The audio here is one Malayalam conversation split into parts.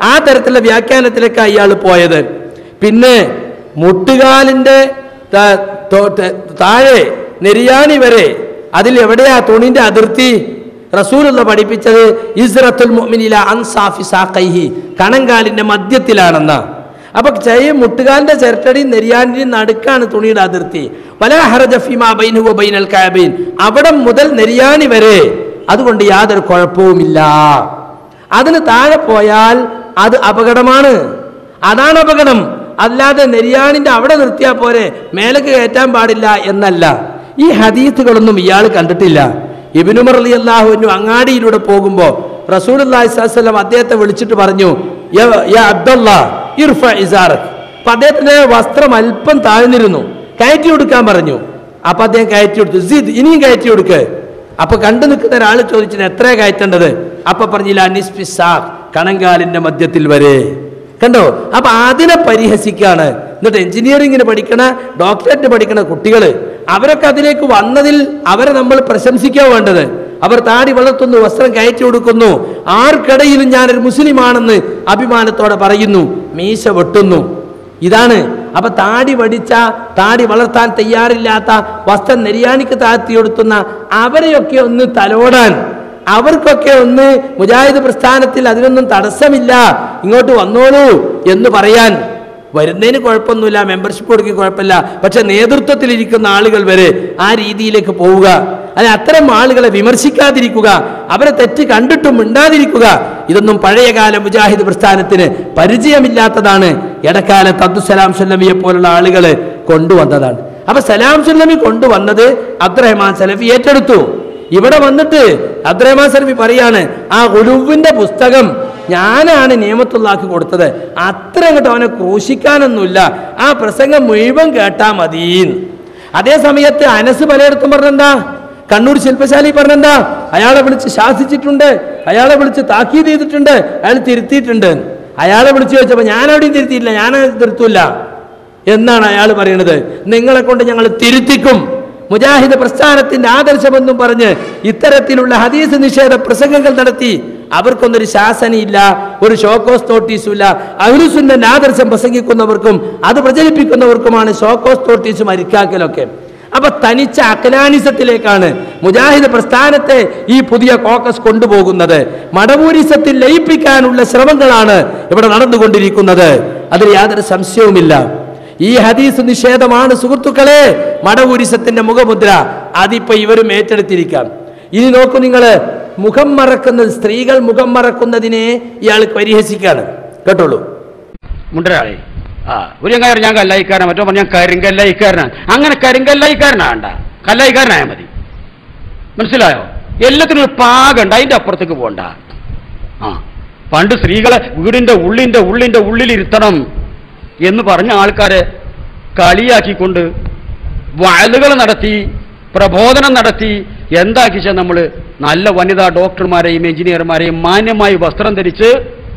ആ തരത്തിലുള്ള വ്യാഖ്യാനത്തിലേക്ക് അയാൾ പോയത് പിന്നെ മുട്ടുകാലിന്റെ ത- തോ- ത- താഴെ നെരിയാണി വരെ അതിൽ എവിടെയാ തുണിന്റെ അതിർത്തി റസൂലുള്ള പഠിപ്പിച്ചത് ഇസ്രത്തുൽ മുഅ്മിനില അൻസാഫി സാഖൈഹി കണങ്കാലിന്റെ മധ്യത്തിലാണെന്ന അപ്പൊ ചെയ്യ മുട്ടുകാലിന്റെ ചിരട്ടടി നെരിയാനിന്റെ നടുക്കാണ് തുണിയുടെ അതിർത്തി വലാ ഹറജ ഫീമാ ബൈനഹു വ ബൈനൽ കഅബൈൻ അവിടെ മുതൽ നെരിയാണി വരെ അതുകൊണ്ട് യാതൊരു കുഴപ്പവുമില്ല അതിന് താഴെ പോയാൽ അത് അപകടമാണ് അതാണ് അപകടം അല്ലാതെ നെരിയാണിന്റെ അവിടെ നിർത്തിയാൽ പോരെ മേലേക്ക് കയറ്റാൻ പാടില്ല എന്നല്ല ഈ ഹദീത്തുകളൊന്നും ഇയാൾ കണ്ടിട്ടില്ല ഇബിനുമർ അലി അള്ളാഹുവിനു അങ്ങാടിയിലൂടെ പോകുമ്പോൾ റസൂൽ അള്ളാഹിസ്ലാം അദ്ദേഹത്തെ വിളിച്ചിട്ട് പറഞ്ഞു "യ- യാ അബ്ദുല്ലാ, ഇർഫ ഇസാറക്." അപ്പൊ അദ്ദേഹത്തിന്റെ വസ്ത്രം അല്പം താഴ്ന്നിരുന്നു കയറ്റി കൊടുക്കാൻ പറഞ്ഞു അപ്പൊ അദ്ദേഹം കയറ്റി കൊടുത്തു സിദ് ഇനിയും കയറ്റി കൊടുക്ക് അപ്പൊ കണ്ടു നിൽക്കുന്ന ഒരാൾ ചോദിച്ചത് എത്ര കയറ്റേണ്ടത് അപ്പൊ പറഞ്ഞില്ല നിസ്ഫിസാഖ് കണങ്കാലിന്റെ മധ്യത്തിൽ വരെ കണ്ടോ അപ്പൊ അതിനെ പരിഹസിക്കാണ് എന്നിട്ട് എഞ്ചിനീയറിംഗിന് പഠിക്കണ ഡോക്ടറേറ്റ് പഠിക്കണ കുട്ടികൾ അവരൊക്കെ അതിലേക്ക് വന്നതിൽ അവരെ നമ്മൾ പ്രശംസിക്കാൻ വേണ്ടത് അവർ താടി വളർത്തുന്നു വസ്ത്രം കയറ്റി കൊടുക്കുന്നു ആർക്കിടയിലും ഞാനൊരു മുസ്ലിമാണെന്ന് അഭിമാനത്തോടെ പറയുന്നു മീശ വെട്ടുന്നു ഇതാണ് അപ്പൊ താടി വടിച്ച താടി വളർത്താൻ തയ്യാറില്ലാത്ത വസ്ത്രം നെരിയാണിക്ക് താഴ്ത്തിയെടുത്തുന്ന അവരെയൊക്കെ ഒന്ന് തലോടാൻ അവർക്കൊക്കെ ഒന്ന് മുജാഹിദ് പ്രസ്ഥാനത്തിൽ അതിനൊന്നും തടസ്സമില്ല ഇങ്ങോട്ട് വന്നോളൂ എന്ന് പറയാൻ വരുന്നതിന് കുഴപ്പമൊന്നുമില്ല മെമ്പർഷിപ്പ് കൊടുക്കി കുഴപ്പമില്ല പക്ഷെ നേതൃത്വത്തിലിരിക്കുന്ന ആളുകൾ വരെ ആ രീതിയിലേക്ക് പോവുക അല്ലെ അത്തരം ആളുകളെ വിമർശിക്കാതിരിക്കുക അവരെ തെറ്റ് കണ്ടിട്ടും മിണ്ടാതിരിക്കുക ഇതൊന്നും പഴയകാല മുജാഹിദ് പ്രസ്ഥാനത്തിന് പരിചയമില്ലാത്തതാണ് ഇടക്കാലത്ത് അബ്ദുസലാം സല്ലമിയെ പോലുള്ള ആളുകൾ കൊണ്ടുവന്നതാണ് അപ്പൊ സലാം സല്ലമി കൊണ്ടുവന്നത് അബ്ദുറഹ്മാൻ സലഫി ഏറ്റെടുത്തു ഇവിടെ വന്നിട്ട് അബ്ദുറഹ്മാൻ സലഫി പറയാണ് ആ ഉലുവിന്റെ പുസ്തകം ഞാനാണ് നിയമത്തുള്ളാക്കി കൊടുത്തത് അത്ര അങ്ങോട്ട് അവനെ ക്രൂശിക്കാനൊന്നുമില്ല ആ പ്രസംഗം മുഴുവൻ കേട്ടാ മതീന്ന് അതേ സമയത്ത് അനസ് പലയിടത്തും പറഞ്ഞെന്താ കണ്ണൂർ ശില്പശാലി പറഞ്ഞെന്താ അയാളെ വിളിച്ച് ശാസിച്ചിട്ടുണ്ട് അയാളെ വിളിച്ച് താക്കീത് ചെയ്തിട്ടുണ്ട് അയാൾ തിരുത്തിയിട്ടുണ്ട് അയാളെ വിളിച്ച് ചോദിച്ചപ്പോൾ ഞാൻ അവിടെയും തിരുത്തിയില്ല ഞാൻ തിരുത്തൂല എന്നാണ് അയാൾ പറയുന്നത് നിങ്ങളെ കൊണ്ട് ഞങ്ങൾ തിരുത്തിക്കും മുജാഹിദ് പ്രസ്ഥാനത്തിന്റെ ആദർശമെന്നും പറഞ്ഞ് ഇത്തരത്തിലുള്ള ഹദീസ് നിഷേധ പ്രസംഗങ്ങൾ നടത്തി അവർക്കൊന്നൊരു ശാസനയില്ല ഒരു ഷോക്കോസ് നോട്ടീസും ഇല്ല അഹ്ലുസുന്നന്റെ ആദർശം പ്രസംഗിക്കുന്നവർക്കും അത് പ്രചരിപ്പിക്കുന്നവർക്കുമാണ് ഷോക്കോസ് നോട്ടീസും അരിക്കാക്കലൊക്കെ അപ്പൊ തനിച്ച അക്ലാനിസത്തിലേക്കാണ് മുജാഹിദ് പ്രസ്ഥാനത്തെ ഈ പുതിയ കോക്കസ് കൊണ്ടുപോകുന്നത് മടവൂരിസത്തിൽ ലയിപ്പിക്കാനുള്ള ശ്രമങ്ങളാണ് ഇവിടെ നടന്നുകൊണ്ടിരിക്കുന്നത് അതിൽ യാതൊരു സംശയവുമില്ല ഈ ഹദീസ് നിഷേധമാണ് സുഹൃത്തുക്കളെ മടവൂരിസത്തിന്റെ മുഖമുദ്ര അതിപ്പോ ഇവരും ഏറ്റെടുത്തിരിക്കാം ഇനി നോക്കൂ നിങ്ങൾ മുഖം മറക്കുന്നത് സ്ത്രീകൾ മുഖം മറക്കുന്നതിനെ ഇയാൾ പരിഹസിക്കാണ് കേട്ടോളൂ മുണ്ടരാളെ ആ ഒരു ചങ്ങായി ഞാൻ കല്ലായിക്കാരനാണ് മറ്റോ പറഞ്ഞ ഞാൻ കരിങ്കല്ലായിക്കാരനാണ് അങ്ങനെ കരിങ്കല്ലായിക്കാരനാണ്ട കല്ലായിക്കാരനായാൽ മതി മനസ്സിലായോ എല്ലാത്തിനും ഒരു പാകണ്ട് അതിന്റെ അപ്പുറത്തേക്ക് പോണ്ട ആ പണ്ട് സ്ത്രീകളെ വീടിന്റെ ഉള്ളിന്റെ ഉള്ളിന്റെ ഉള്ളിലിരുത്തണം എന്ന് പറഞ്ഞ ആൾക്കാരെ കളിയാക്കിക്കൊണ്ട് വയലുകൾ നടത്തി പ്രബോധനം നടത്തി എന്താക്കിച്ച നമ്മൾ നല്ല വനിതാ ഡോക്ടർമാരെയും എഞ്ചിനീയർമാരെയും മാന്യമായി വസ്ത്രം ധരിച്ച്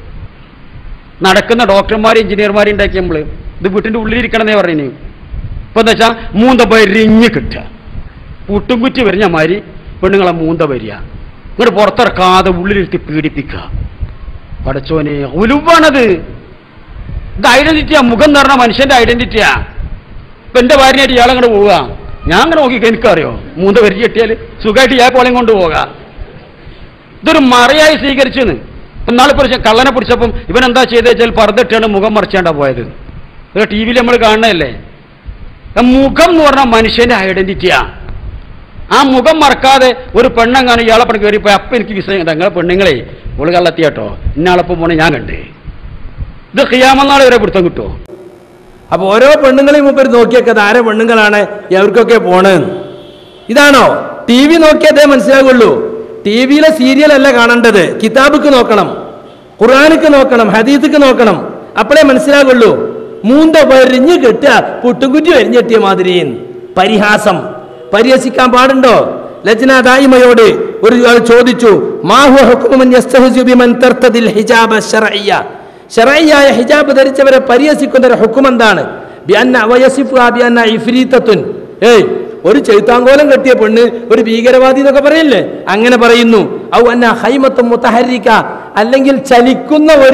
നടക്കുന്ന ഡോക്ടർമാരും എഞ്ചിനീയർമാരും ഉണ്ടാക്കി നമ്മൾ ഇത് വീട്ടിന്റെ ഉള്ളിലിരിക്കണമെന്നേ പറഞ്ഞു ഇപ്പൊ എന്താ വെച്ചാൽ മൂന്ത വരിഞ്ഞ് കിട്ടുക പുട്ടുംകുറ്റി വരിഞ്ഞ മാതിരി പെണ്ണുങ്ങളെ മൂന്ത വരിക ഇങ്ങോട്ട് പുറത്തിറക്കാതെ ഉള്ളിലിരുത്തി പീഡിപ്പിക്കുക പടച്ചോനെ ഉലുവാണത് ഇത് ഐഡന്റിറ്റിയാ മുഖം നിറഞ്ഞ മനുഷ്യന്റെ ഐഡന്റിറ്റിയാ ഇപ്പൊ എന്റെ ഭാര്യനായിട്ട് ഇയാളങ്ങോട്ട് പോവുക ഞാൻ അങ്ങനെ നോക്കി എനിക്കറിയോ മൂന്ന് വരി കെട്ടിയാൽ സുഖമായിട്ട് ഇയാൾ പോളയും കൊണ്ട് പോകാം ഇതൊരു മറയായി സ്വീകരിച്ചെന്ന് നാളെ പിടിച്ച കള്ളനെ പിടിച്ചപ്പം ഇവൻ എന്താ ചെയ്തത് വെച്ചാൽ പർദ്ദട്ടാണ് മുഖം മറിച്ചാണ്ടാ പോയത് ഇത് ടി വിയിൽ നമ്മൾ കാണണതല്ലേ ആ മുഖം എന്ന് പറഞ്ഞാൽ മനുഷ്യന്റെ ഐഡന്റിറ്റിയാ ആ മുഖം മറക്കാതെ ഒരു പെണ്ണങ്ങാനും ഇയാളെ പണി കയറിപ്പോയി അപ്പം എനിക്ക് വിശ്രമിക്കാം നിങ്ങളെ പെണ്ണുങ്ങളെ ഓള് കള്ളെത്തിയാട്ടോ ഇന്നാളപ്പം പോണേ ഞാൻ കണ്ട് ഇത് ഖിയാമനാൾ വരെ പിടുത്തം കിട്ടുമോ അപ്പൊ ഓരോ പെണ്ണുങ്ങളെയും മുമ്പ് നോക്കിയൊക്കെ അത് ആരെ പെണ്ണുങ്ങളാണ് എവർക്കൊക്കെ പോണെന്ന് ഇതാണോ ടി വി നോക്കിയതേ മനസ്സിലാകുള്ളൂ ടി വിയിലെ സീരിയൽ അല്ല കാണേണ്ടത് കിതാബിക്ക് നോക്കണം ഖുർആാനിക്ക് നോക്കണം ഹദീദിക്ക് നോക്കണം അപ്പോഴേ മനസ്സിലാകുള്ളൂ മൂന്ത വരിഞ്ഞ് കെട്ടുക പുട്ടുംകുറ്റി വരിഞ്ഞ് കെട്ടിയ മാതിരി പരിഹാസം പരിഹസിക്കാൻ പാടുണ്ടോ ലജ്ന ദായിമയോട് ഒരു ആൾ ചോദിച്ചു മാഹു ഹുക്കുമൻ യസ്തഹ്സു ബിമൻ തർത്തദിൽ ഹിജാബ ശർഇയ്യ ശറയ്യായ ഹിജാബ് ധരിച്ചവരെ പരിഹസിക്കുന്ന ഒരു ഹുക്കും എന്താണ് ബിഅന്ന വയസിഫുഹാ ബിഅന്ന ഇഫ്രീത്തത്തുൻ ഏയ് ഒരു ചെഴുത്താങ്കോലം കെട്ടിയ പെണ്ണ് ഒരു ഭീകരവാദി എന്നൊക്കെ പറയില്ലേ അങ്ങനെ പറയുന്നു ഔ അന്ന ഹൈമത്തും മുത്തഹരിക്ക അല്ലെങ്കിൽ ചലിക്കുന്ന ഒരു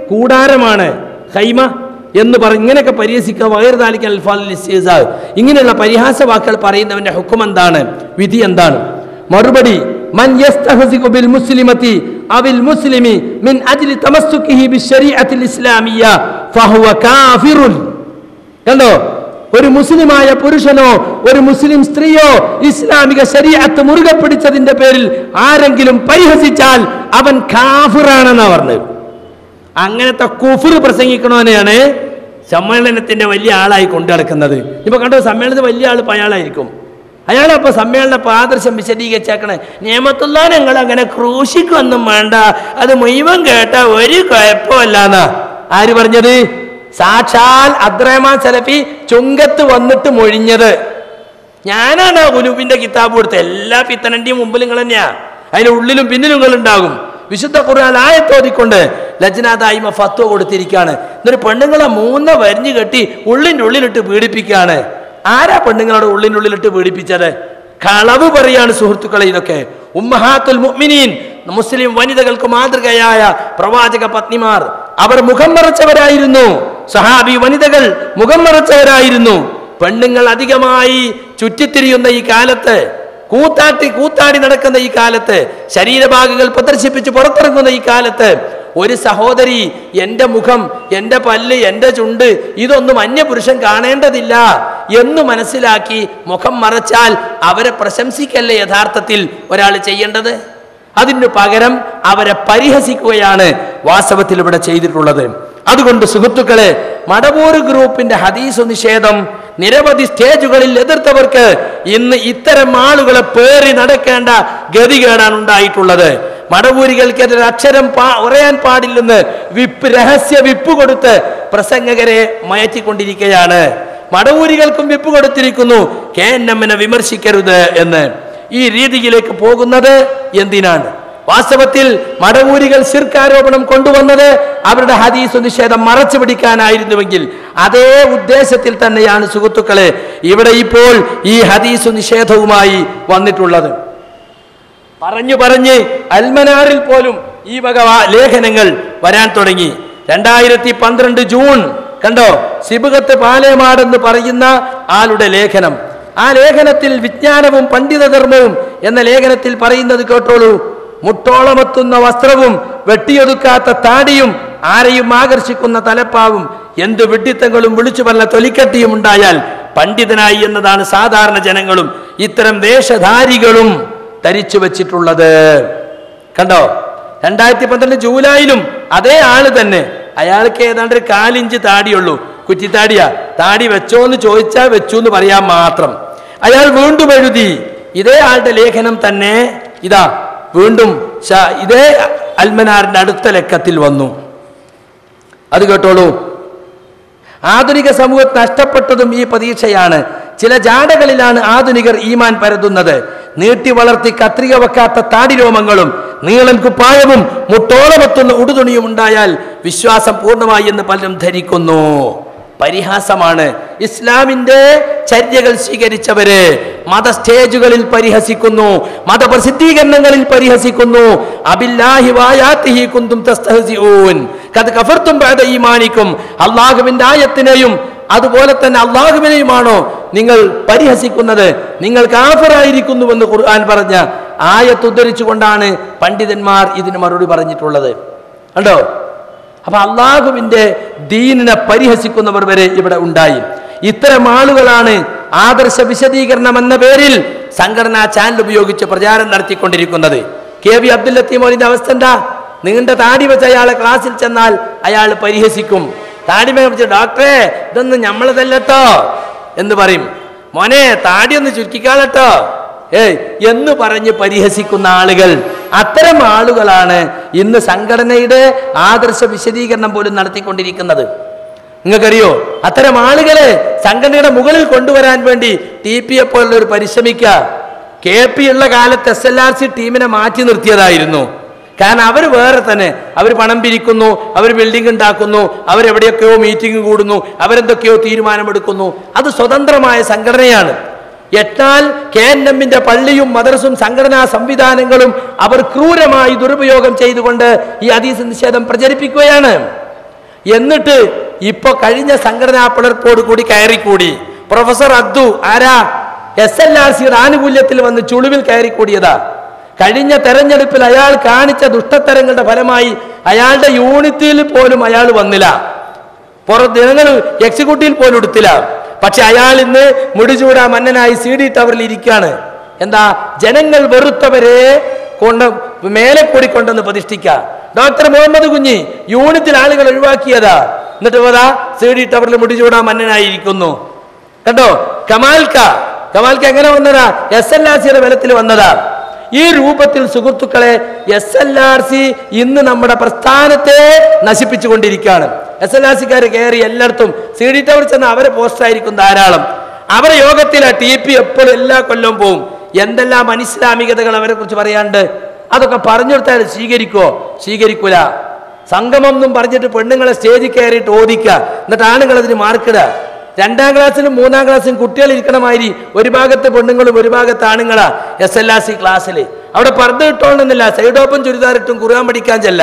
കൂടാരമാണ് ഹൈമ എന്ന് പറ ഇങ്ങനെയൊക്കെ പരിഹസിക്കുക വയറുതാലിക്കൽ അൽഫാൽ ഇസ്തിഹ്സാ. ഇങ്ങനെയുള്ള പരിഹാസ വാക്കുകൾ പറയുന്നവന്റെ ഹുക്കും എന്താണ് വിധി എന്താണ് മറുപടി മൻ യസ്തഹസിഖു ബിൽ മുസ്ലിമത്തി അവിൽ മുസ്ലിമി മിൻ അജ്ലി തമസ്സുകിഹി ബിശ്ശരീഅത്തിൽ ഇസ്ലാമിയ്യ ഫഹുവ കാഫിറുൻ കണ്ടോ ഒരു മുസ്ലിമായ പുരുഷനോ ഒരു മുസ്ലിം സ്ത്രീയോ ഇസ്ലാമിക ശരീഅത്ത് മുറുകെ പിടിച്ചതിന്റെ പേരിൽ ആരെങ്കിലും പരിഹസിച്ചാൽ അവൻ കാഫിറാണെന്നാ പറഞ്ഞത് അങ്ങനത്തെ കുഫിർ പ്രസംഗിക്കണവനെയാണ് സമ്മേളനത്തിന്റെ വലിയ ആളായി കൊണ്ടു നടക്കുന്നത് ഇപ്പൊ കണ്ടോ സമ്മേളനത്തിൽ വലിയ ആൾ ഇപ്പൊ അയാളായിരിക്കും അയാളപ്പോ സമ്മേളന ആദർശം വിശദീകരിച്ചേക്കണേ നിയമത്തുള്ള ഞങ്ങൾ അങ്ങനെ ക്രൂശിക്കൊന്നും വേണ്ട അത് മുഴുവൻ കേട്ട ഒരു കുഴപ്പമല്ലാന്നാ ആര് പറഞ്ഞത് സാക്ഷാൽ അബ്ദുറഹ്മാൻ സലഫി ചുങ്കത്ത് വന്നിട്ട് മൊഴിഞ്ഞത് ഞാനാണ് ആ ഉലൂബിന്റെ കിതാബ് കൊടുത്തത് എല്ലാ പിത്തനന്റെയും മുമ്പിൽ നിങ്ങൾ തന്നെയാ അതിന്റെ ഉള്ളിലും പിന്നിലും നിങ്ങൾ ഉണ്ടാകും വിശുദ്ധ ഖുർആൻ ആയത്തോതിക്കൊണ്ട് ലജ്നാദായ്മ ഫത്വ കൊടുത്തിരിക്കുകയാണ് എന്നിട്ട് പെണ്ണുങ്ങളെ മൂന്ന് വരിഞ്ഞു കെട്ടി ഉള്ളിൻ്റെ ഉള്ളിലിട്ട് പീഡിപ്പിക്കുകയാണ് ആരാ പെണ്ണുങ്ങളുടെ ഉള്ളിൻ്റെ ഉള്ളിലിട്ട് പീഡിപ്പിച്ചത് കളവ് പറയാണ് സുഹൃത്തുക്കളെ ഇതൊക്കെ ഉമ്മഹാത്തുൽ മുഅ്മിനീൻ മുസ്ലിം വനിതകൾക്ക് മാതൃകയായ പ്രവാചക പത്നിമാർ അവർ മുഖം മറച്ചവരായിരുന്നു സഹാബി വനിതകൾ മുഖം മറച്ചവരായിരുന്നു പെണ്ണുങ്ങൾ അധികമായി ചുറ്റിത്തിരിയുന്ന ഈ കാലത്ത് കൂത്താട്ടി കൂത്താടി നടക്കുന്ന ഈ കാലത്ത് ശരീരഭാഗങ്ങൾ പ്രദർശിപ്പിച്ച് പുറത്തിറങ്ങുന്ന ഈ കാലത്ത് ഒരു സഹോദരി എൻ്റെ മുഖം എൻ്റെ പല്ല് എൻ്റെ ചുണ്ട് ഇതൊന്നും അന്യപുരുഷൻ കാണേണ്ടതില്ല എന്ന് മനസ്സിലാക്കി മുഖം മറച്ചാൽ അവരെ പ്രശംസിക്കല്ലേ യഥാർത്ഥത്തിൽ ഒരാൾ ചെയ്യേണ്ടത് അതിനു പകരം അവരെ പരിഹസിക്കുകയാണ് വാസ്തവത്തിൽ ഇവിടെ ചെയ്തിട്ടുള്ളത് അതുകൊണ്ട് സുഹൃത്തുക്കളെ മടവൂർ ഗ്രൂപ്പിന്റെ ഹദീസ് നിഷേധം നിരവധി സ്റ്റേജുകളിൽ എതിർത്തവർക്ക് ഇന്ന് ഇത്തരം ആളുകളെ പേറി നടക്കേണ്ട ഗതികേടാണ് ഉണ്ടായിട്ടുള്ളത് മടവൂരികൾക്കെതിരെ അക്ഷരം പാ ഉറയാൻ പാടില്ലെന്ന് വിപ്പ് രഹസ്യ വിപ്പ് കൊടുത്ത് പ്രസംഗകരെ മയറ്റിക്കൊണ്ടിരിക്കുകയാണ് മടവൂരികൾക്കും വിപ്പ് കൊടുത്തിരിക്കുന്നു കെ എൻ എമ്മിനെ വിമർശിക്കരുത് എന്ന് ഈ രീതിയിലേക്ക് പോകുന്നത് എന്തിനാണ് വാസ്തവത്തിൽ മടവൂരികൾ ശിർക്കാരോപണം കൊണ്ടുവന്നത് അവരുടെ ഹദീസ് നിഷേധം മറച്ചു പിടിക്കാനായിരുന്നുവെങ്കിൽ അതേ ഉദ്ദേശത്തിൽ തന്നെയാണ് സുഹൃത്തുക്കളെ ഇവിടെ ഇപ്പോൾ ഈ ഹദീസ് നിഷേധവുമായി വന്നിട്ടുള്ളത് പറഞ്ഞു പറഞ്ഞ് അൽമനാറിൽ പോലും ഈ വക വാ- ലേഖനങ്ങൾ വരാൻ തുടങ്ങി രണ്ടായിരത്തി പന്ത്രണ്ട് ജൂൺ കണ്ടോ സിബുകത്ത് പാലേമാടെന്ന് പറയുന്ന ആളുടെ ലേഖനം ആ ലേഖനത്തിൽ വിജ്ഞാനവും പണ്ഡിതധർമ്മവും എന്ന ലേഖനത്തിൽ പറയുന്നത് കേട്ടോളൂ മുട്ടോളമെത്തുന്ന വസ്ത്രവും വെട്ടിയൊതുക്കാത്ത താടിയും ആരെയും ആകർഷിക്കുന്ന തലപ്പാവും എന്ത് വിഡ്ഢിത്തങ്ങളും വിളിച്ചു പറഞ്ഞ തൊലിക്കട്ടിയും ഉണ്ടായാൽ പണ്ഡിതനായി എന്നതാണ് സാധാരണ ജനങ്ങളും ഇത്തരം വേഷധാരികളും ധരിച്ചു വച്ചിട്ടുള്ളത് കണ്ടോ രണ്ടായിരത്തി പന്ത്രണ്ട് ജൂലൈയിലും അതേ ആള് തന്നെ അയാൾക്ക് ഏതാണ്ട് ഒരു കാലിഞ്ച് താടിയുള്ളൂ കുറ്റിത്താടിയാ താടി വെച്ചോ എന്ന് ചോദിച്ചാൽ വെച്ചു എന്ന് പറയാൻ മാത്രം അയാൾ വീണ്ടും എഴുതി ഇതേ ആളുടെ ലേഖനം തന്നെ ഇതാ വീണ്ടും ശ- ഇതേ അൽമനാറിന്റെ അടുത്ത ലക്കത്തിൽ വന്നു അത് കേട്ടോളൂ ആധുനിക സമൂഹത്ത് നഷ്ടപ്പെട്ടതും ഈ പ്രതീക്ഷയാണ് ചില ജാടകളിലാണ് ആധുനികർ ഈമാൻ പരതുന്നത് നീട്ടി വളർത്തി കത്രിക വെക്കാത്ത താടിരോമങ്ങളും നീളൻ കുപ്പായവും മുട്ടോളമെത്തുന്ന ഉടുതുണിയും ഉണ്ടായാൽ വിശ്വാസം പൂർണ്ണമായി എന്ന് പലരും ധരിക്കുന്നു പരിഹാസമാണ് ഇസ്ലാമിന്റെ ചര്യകൾ സ്വീകരിച്ചവര് മത സ്റ്റേജുകളിൽ പരിഹസിക്കുന്നു മതപ്രസിദ്ധീകരണങ്ങളിൽ പരിഹസിക്കുന്നു അബില്ലാഹി വായാത്തിഹി കുന്തും തസ്തഹസിഊൻ കത് കഫർത്തും ബഅദ ഈമാനിക്കും അള്ളാഹുവിന്റെ ആയത്തിനെയും അതുപോലെ തന്നെ അള്ളാഹുവിനെയുമാണോ നിങ്ങൾ പരിഹസിക്കുന്നത് നിങ്ങൾ കാഫറായിരിക്കുന്നുവെന്ന് ഖുർആൻ പറഞ്ഞ ആയത്ത് ഉദ്ധരിച്ചുകൊണ്ടാണ് പണ്ഡിതന്മാർ ഇതിന് മറുപടി പറഞ്ഞിട്ടുള്ളത് കണ്ടോ അപ്പൊ അള്ളാഹുവിന്റെ ദീനിനെ പരിഹസിക്കുന്നവർ വരെ ഇവിടെ ഉണ്ടായി ഇത്തരം ആളുകളാണ് ആദർശ വിശദീകരണം എന്ന പേരിൽ സംഘടനാ ചാനൽ ഉപയോഗിച്ച് പ്രചാരം നടത്തിക്കൊണ്ടിരിക്കുന്നത് കെ വി അബ്ദുൽ ലത്തീമോലിന്റെ അവസ്ഥ എന്താ നീണ്ട താടി വെച്ച അയാളെ ക്ലാസ്സിൽ ചെന്നാൽ അയാൾ പരിഹസിക്കും താടിമ വെച്ച് ഡോക്ടറെ ഇതൊന്നും നമ്മളതല്ലട്ടോ എന്ന് പറയും മോനെ താടി ഒന്ന് ചുരുക്കിക്കാളട്ടോ ഏയ് എന്ന് പറഞ്ഞ് പരിഹസിക്കുന്ന ആളുകൾ അത്തരം ആളുകളാണ് ഇന്ന് സംഘടനയുടെ ആദർശ വിശദീകരണം പോലും നടത്തിക്കൊണ്ടിരിക്കുന്നത് നിങ്ങൾക്കറിയോ അത്തരം ആളുകളെ സംഘടനയുടെ മുകളിൽ കൊണ്ടുവരാൻ വേണ്ടി ടി പി എ പോലുള്ള ഒരു പരിശ്രമിക്കുക കെ പി ഉള്ള കാലത്ത് എസ് എൽ ആർ സി ടീമിനെ മാറ്റി നിർത്തിയതായിരുന്നു കാരണം അവർ വേറെ തന്നെ അവർ പണം പിരിക്കുന്നു അവർ ബിൽഡിംഗ് ഉണ്ടാക്കുന്നു അവരെവിടെയൊക്കെയോ മീറ്റിംഗ് കൂടുന്നു അവരെന്തൊക്കെയോ തീരുമാനമെടുക്കുന്നു അത് സ്വതന്ത്രമായ സംഘടനയാണ് എട്ടാൽ കെ എൻ എമ്മിന്റെ പള്ളിയും മദ്രസും സംഘടനാ സംവിധാനങ്ങളും അവർ ക്രൂരമായി ദുരുപയോഗം ചെയ്തുകൊണ്ട് ഈ അതീസ നിഷേധം പ്രചരിപ്പിക്കുകയാണ് എന്നിട്ട് ഇപ്പൊ കഴിഞ്ഞ സംഘടനാ പിളർപ്പോട് കൂടി കയറിക്കൂടി പ്രൊഫസർ അദ്ദു ആരാ എസ് എൽ ആർ സിയുടെ ആനുകൂല്യത്തിൽ വന്ന് ചുളിവിൽ കയറിക്കൂടിയതാ കഴിഞ്ഞ തെരഞ്ഞെടുപ്പിൽ അയാൾ കാണിച്ച ദുഷ്ടത്തരങ്ങളുടെ ഫലമായി അയാളുടെ യൂണിറ്റിൽ പോലും അയാൾ വന്നില്ല പുറത്ത് ജനങ്ങൾ എക്സിക്യൂട്ടീവിൽ പോലും എടുത്തില്ല പക്ഷെ അയാൾ ഇന്ന് മുടിചൂട മന്നനായി സി ഡി ടവറിൽ ഇരിക്കുകയാണ് എന്താ ജനങ്ങൾ വെറുത്തവരെ കൊണ്ട് മേലെ കൂടി കൊണ്ടെന്ന് പ്രതിഷ്ഠിക്ക ഡോക്ടർ മുഹമ്മദ് കുഞ്ഞി യൂണിറ്റിൽ ആളുകൾ ഒഴിവാക്കിയതാ എന്നിട്ട് പോതാ സി ഡി ടവറിൽ മുടിചൂട മന്നനായിരിക്കുന്നു കണ്ടോ കമാൽക്ക കമാൽക്ക എങ്ങനെ വന്നതാ എസ് എൽ ആർ സിയുടെ ബലത്തിൽ വന്നതാ ഈ രൂപത്തിൽ സുഹൃത്തുക്കളെ എസ് എൽ ആർ സി ഇന്ന് നമ്മുടെ പ്രസ്ഥാനത്തെ നശിപ്പിച്ചുകൊണ്ടിരിക്കുകയാണ് എസ് എൽ ആർ സിക്കാർ കയറി എല്ലായിടത്തും സി ഡി ടവർ ചെന്ന് അവരെ പോസ്റ്റായിരിക്കും ധാരാളം അവരെ യോഗത്തിലെ ടി പി എപ്പോഴും എല്ലാ കൊല്ലവും പോവും എന്തെല്ലാം അനിസ്ലാമികതകൾ അവരെ കുറിച്ച് പറയാണ്ട് അതൊക്കെ പറഞ്ഞു കൊടുത്താൽ സ്വീകരിക്കോ സ്വീകരിക്കൂല സംഗമം എന്നും പറഞ്ഞിട്ട് പെണ്ണുങ്ങളെ സ്റ്റേജിൽ കയറിയിട്ട് ഓദിക്കുക എന്നിട്ട് ആണുങ്ങൾ അതിന് മാർക്കിടുക രണ്ടാം ക്ലാസ്സിലും മൂന്നാം ക്ലാസ്സിലും കുട്ടികൾ ഇരിക്കണമാതിരി ഒരു ഭാഗത്ത് പെണ്ണുങ്ങളും ഒരു ഭാഗത്ത് ആണുങ്ങളാ എസ് എൽ ആർ സി ക്ലാസ്സിൽ അവിടെ പർദ്ദ ഇട്ടോണ്ടെന്നില്ല സൈഡ് ഓപ്പൺ ചുരിദാർ ഇട്ടും ഖുർആൻ പഠിക്കാൻ ചെല്ല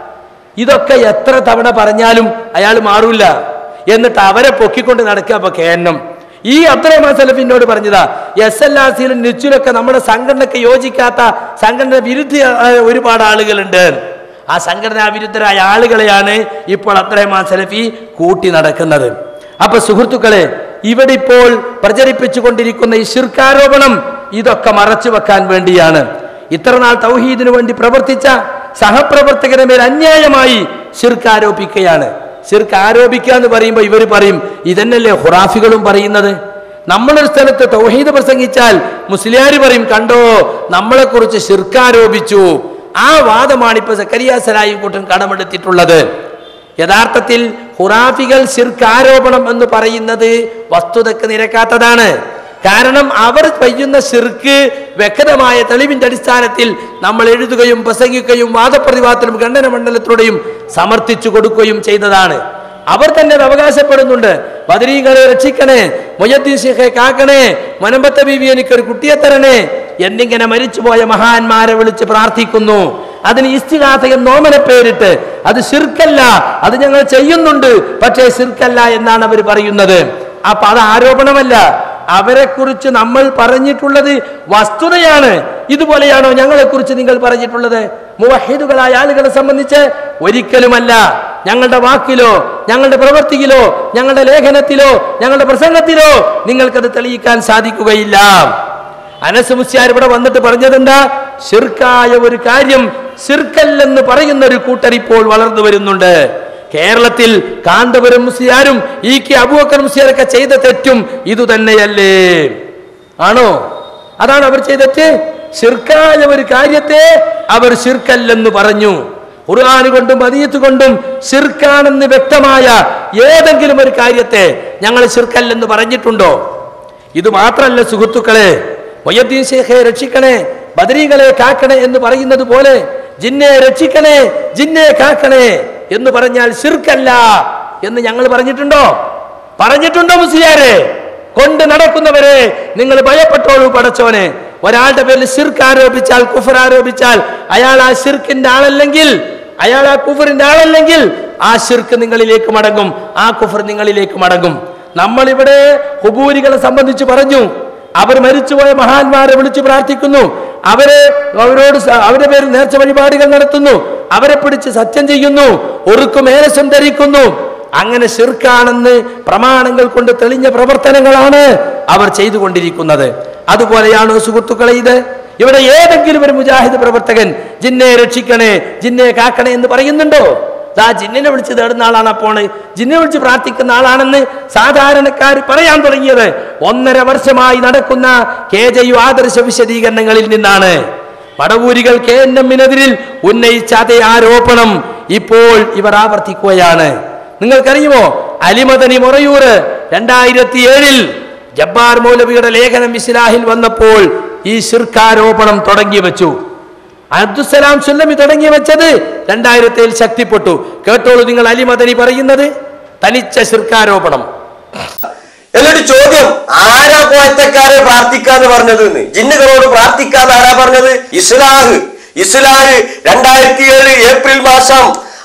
ഇതൊക്കെ എത്ര തവണ പറഞ്ഞാലും അയാൾ മാറൂല എന്നിട്ട് അവരെ പൊക്കിക്കൊണ്ട് നടക്കുക അപ്പൊ കേന്നം ഈ അബ്ദുറഹ്മാൻ സലഫിനോട് പറഞ്ഞതാ എസ് എൽ ആർ സിയിലും നിച്ചിലൊക്കെ നമ്മുടെ സംഘടനയ്ക്ക് യോജിക്കാത്ത സംഘടന വിരുദ്ധ ആ, ഒരുപാട് ആളുകളുണ്ട് ആ സംഘടനാ വിരുദ്ധരായ ആളുകളെയാണ് ഇപ്പോൾ അബ്ദുറഹ്മാൻ സലഫി കൂട്ടി നടക്കുന്നത് അപ്പൊ സുഹൃത്തുക്കളെ ഇവിടെ ഇപ്പോൾ പ്രചരിപ്പിച്ചു കൊണ്ടിരിക്കുന്ന ഈ ശിർക്കാരോപണം ഇതൊക്കെ മറച്ചു വെക്കാൻ വേണ്ടിയാണ് ഇത്ര നാൾ തൗഹീദിനു വേണ്ടി പ്രവർത്തിച്ച സഹപ്രവർത്തകരെ മേൽ അന്യായമായി ശിർക്ക് ആരോപിക്കുകയാണ് ശിർക്ക് ആരോപിക്കുക എന്ന് പറയുമ്പോൾ ഇവർ പറയും ഇതന്നല്ലേ ഹുറാഫികളും പറയുന്നത് നമ്മളൊരു സ്ഥലത്ത് തൗഹീദ് പ്രസംഗിച്ചാൽ മുസ്ലിയാർ പറയും കണ്ടോ നമ്മളെക്കുറിച്ച് ശിർക്ക് ആരോപിച്ചു ആ വാദമാണ് ഇപ്പൊ സക്കരിയ സലായും കൂട്ടൻ കടമെടുത്തിട്ടുള്ളത് യഥാർത്ഥത്തിൽ ഹുറാഫികൾ ശിർക്ക് ആരോപണം എന്ന് പറയുന്നത് വസ്തുതക്ക് നിരക്കാത്തതാണ് കാരണം അവർ ചെയ്യുന്ന ശിർക്ക് വ്യക്തമായ തെളിവിന്റെ അടിസ്ഥാനത്തിൽ നമ്മൾ എഴുതുകയും പ്രസംഗിക്കുകയും വാദപ്രതിവാദത്തിലും ഖണ്ഡന മണ്ഡലത്തിലൂടെയും സമർത്ഥിച്ചു കൊടുക്കുകയും ചെയ്തതാണ് അവർ തന്നെ അത് അവകാശപ്പെടുന്നുണ്ട് ബദരീകളെ രക്ഷിക്കണേ മൊയ്യദ്ദീൻ ഷേഖെ കാക്കണേ മനമ്പത്ത ബീവി എനിക്കൊരു കുട്ടിയെ തരണേ എന്നിങ്ങനെ മരിച്ചുപോയ മഹാന്മാരെ വിളിച്ച് പ്രാർത്ഥിക്കുന്നു അതിന് ഇസ്തിഹാസയം നോമന പേരിട്ട് അത് ശിർക്കല്ല അത് ഞങ്ങൾ ചെയ്യുന്നുണ്ട് പക്ഷേ ശിർക്കല്ല എന്നാണ് അവർ പറയുന്നത് അപ്പൊ അത് ആരോപണമല്ല അവരെ കുറിച്ച് നമ്മൾ പറഞ്ഞിട്ടുള്ളത് വസ്തുതയാണ് ഇതുപോലെയാണോ ഞങ്ങളെ കുറിച്ച് നിങ്ങൾ പറഞ്ഞിട്ടുള്ളത് മുവഹിദുകളായ ആളുകളെ സംബന്ധിച്ച് ഒരിക്കലുമല്ല ഞങ്ങളുടെ വാക്കിലോ ഞങ്ങളുടെ പ്രവൃത്തിയിലോ ഞങ്ങളുടെ ലേഖനത്തിലോ ഞങ്ങളുടെ പ്രസംഗത്തിലോ നിങ്ങൾക്കത് തെളിയിക്കാൻ സാധിക്കുകയില്ല അനസ് മുസ്യാർ ഇവിടെ വന്നിട്ട് പറഞ്ഞതെന്താ ശിർക്കായ ഒരു കാര്യം ശിർക്കല്ലെന്ന് പറയുന്ന ഒരു കൂട്ടർ ഇപ്പോൾ വളർന്നു വരുന്നുണ്ട് കേരളത്തിൽ കാന്തപുരം മുസ്ലിയാരും ഈ കെ അബൂബക്കർ മുസ്ലിയാരൊക്കെ ചെയ്ത തെറ്റും ഇതു തന്നെയല്ലേ ആണോ അതാണ് അവർ ചെയ്ത തെറ്റ് ശിർക്കായ ഒരു കാര്യത്തെ അവർ ശിർക്കല്ലെന്ന് പറഞ്ഞു ഖുർആൻ കൊണ്ടും മദീയത്ത് കൊണ്ടും ശിർക്കാണെന്ന് വ്യക്തമായ ഏതെങ്കിലും ഒരു കാര്യത്തെ ഞങ്ങൾ ശിർക്കല്ലെന്ന് പറഞ്ഞിട്ടുണ്ടോ ഇത് മാത്രമല്ല സുഹൃത്തുക്കളെ മൊയ്യദ്ദീൻ ശേഖയെ രക്ഷിക്കണേ ബദരീകളെ കാക്കണേ എന്ന് പറയുന്നത് പോലെ ജിന്നെ രക്ഷിക്കണേ ജിന്നെ കാക്കണേ എന്ന് പറഞ്ഞാൽ ശിർക്കല്ല എന്ന് ഞങ്ങൾ പറഞ്ഞിട്ടുണ്ടോ പറഞ്ഞിട്ടുണ്ടോ മുസ്ലിയാരെ കൊണ്ട് നടക്കുന്നവരെ നിങ്ങൾ ഭയപ്പെട്ടോളൂ പടച്ചോനെ ഒരാളുടെ പേരിൽ ശിർക്ക് ആരോപിച്ചാൽ കുഫർ ആരോപിച്ചാൽ അയാൾ ആ ശിർക്കിന്റെ ആളല്ലെങ്കിൽ അയാൾ ആ കുഫറിന്റെ ആളല്ലെങ്കിൽ ആ ശിർക്ക് നിങ്ങളിലേക്ക് മടങ്ങും ആ കുഫർ നിങ്ങളിലേക്ക് മടങ്ങും നമ്മളിവിടെ ഹുബൂരികളെ സംബന്ധിച്ച് പറഞ്ഞു അവർ മരിച്ചുപോയ മഹാന്മാരെ വിളിച്ചു പ്രാർത്ഥിക്കുന്നു അവരെ അവരോട് സ- അവരുടെ പേരിൽ നേർച്ച വഴിപാടുകൾ നടത്തുന്നു അവരെ പിടിച്ച് സത്യം ചെയ്യുന്നു ഒറുക്കു മേലസം ധരിക്കുന്നു അങ്ങനെ ശിർക്കാണെന്ന് പ്രമാണങ്ങൾ കൊണ്ട് തെളിഞ്ഞ പ്രവർത്തനങ്ങളാണ് അവർ ചെയ്തുകൊണ്ടിരിക്കുന്നത് അതുപോലെയാണോ സുഹൃത്തുക്കളെ ഇത് ഇവിടെ ഏതെങ്കിലും ഒരു മുജാഹിദ് പ്രവർത്തകൻ ജിന്നെ രക്ഷിക്കണേ ജിന്നെ കാക്കണേ എന്ന് പറയുന്നുണ്ടോ ദാ ജിന്നിനെ വിളിച്ച് തേടുന്ന ആളാണ് അപ്പോൾ ജിന്നെ വിളിച്ച് പ്രാർത്ഥിക്കുന്ന ആളാണെന്ന് സാധാരണക്കാർ പറയാൻ തുടങ്ങിയത് ഒന്നര വർഷമായി നടക്കുന്ന കെ ജെ യു ആദർശ വിശദീകരണങ്ങളിൽ നിന്നാണ് പടവൂരികൾ കെ എൻ എമ്മിനെതിരിൽ ഉന്നയിച്ച അതേ ആരോപണം ഇപ്പോൾ ഇവർ ആവർത്തിക്കുകയാണ് നിങ്ങൾക്കറിയുമോ അലിമദനി മൊറയൂര് രണ്ടായിരത്തി ഏഴിൽ ജബ്ബാർ മൗലവിയുടെ ലേഖനം ഇസ്ലാഹിൽ വന്നപ്പോൾ ഈ ശിർക്കാരോപണം തുടങ്ങി വെച്ചു അബ്ദുസലാം സുല്ലമി തുടങ്ങി വെച്ചത് രണ്ടായിരത്തിൽ ശക്തിപ്പെട്ടു കേട്ടോളൂ നിങ്ങൾ അലിമദനി പറയുന്നത് തനിച്ച ശിർക്കാരോപണം എന്നിട്ട് ചോദ്യം ആരാ പോയത്തക്കാരെ പ്രാർത്ഥിക്കാന്ന് പറഞ്ഞത് എന്ന് ജിന്നുകളോട് പ്രാർത്ഥിക്കാന്ന് ആരാ പറഞ്ഞത് ഇസ്ലാഹ് ഇസ്ലാഹ് രണ്ടായിരത്തി ഏഴ് ഏപ്രിൽ മാസം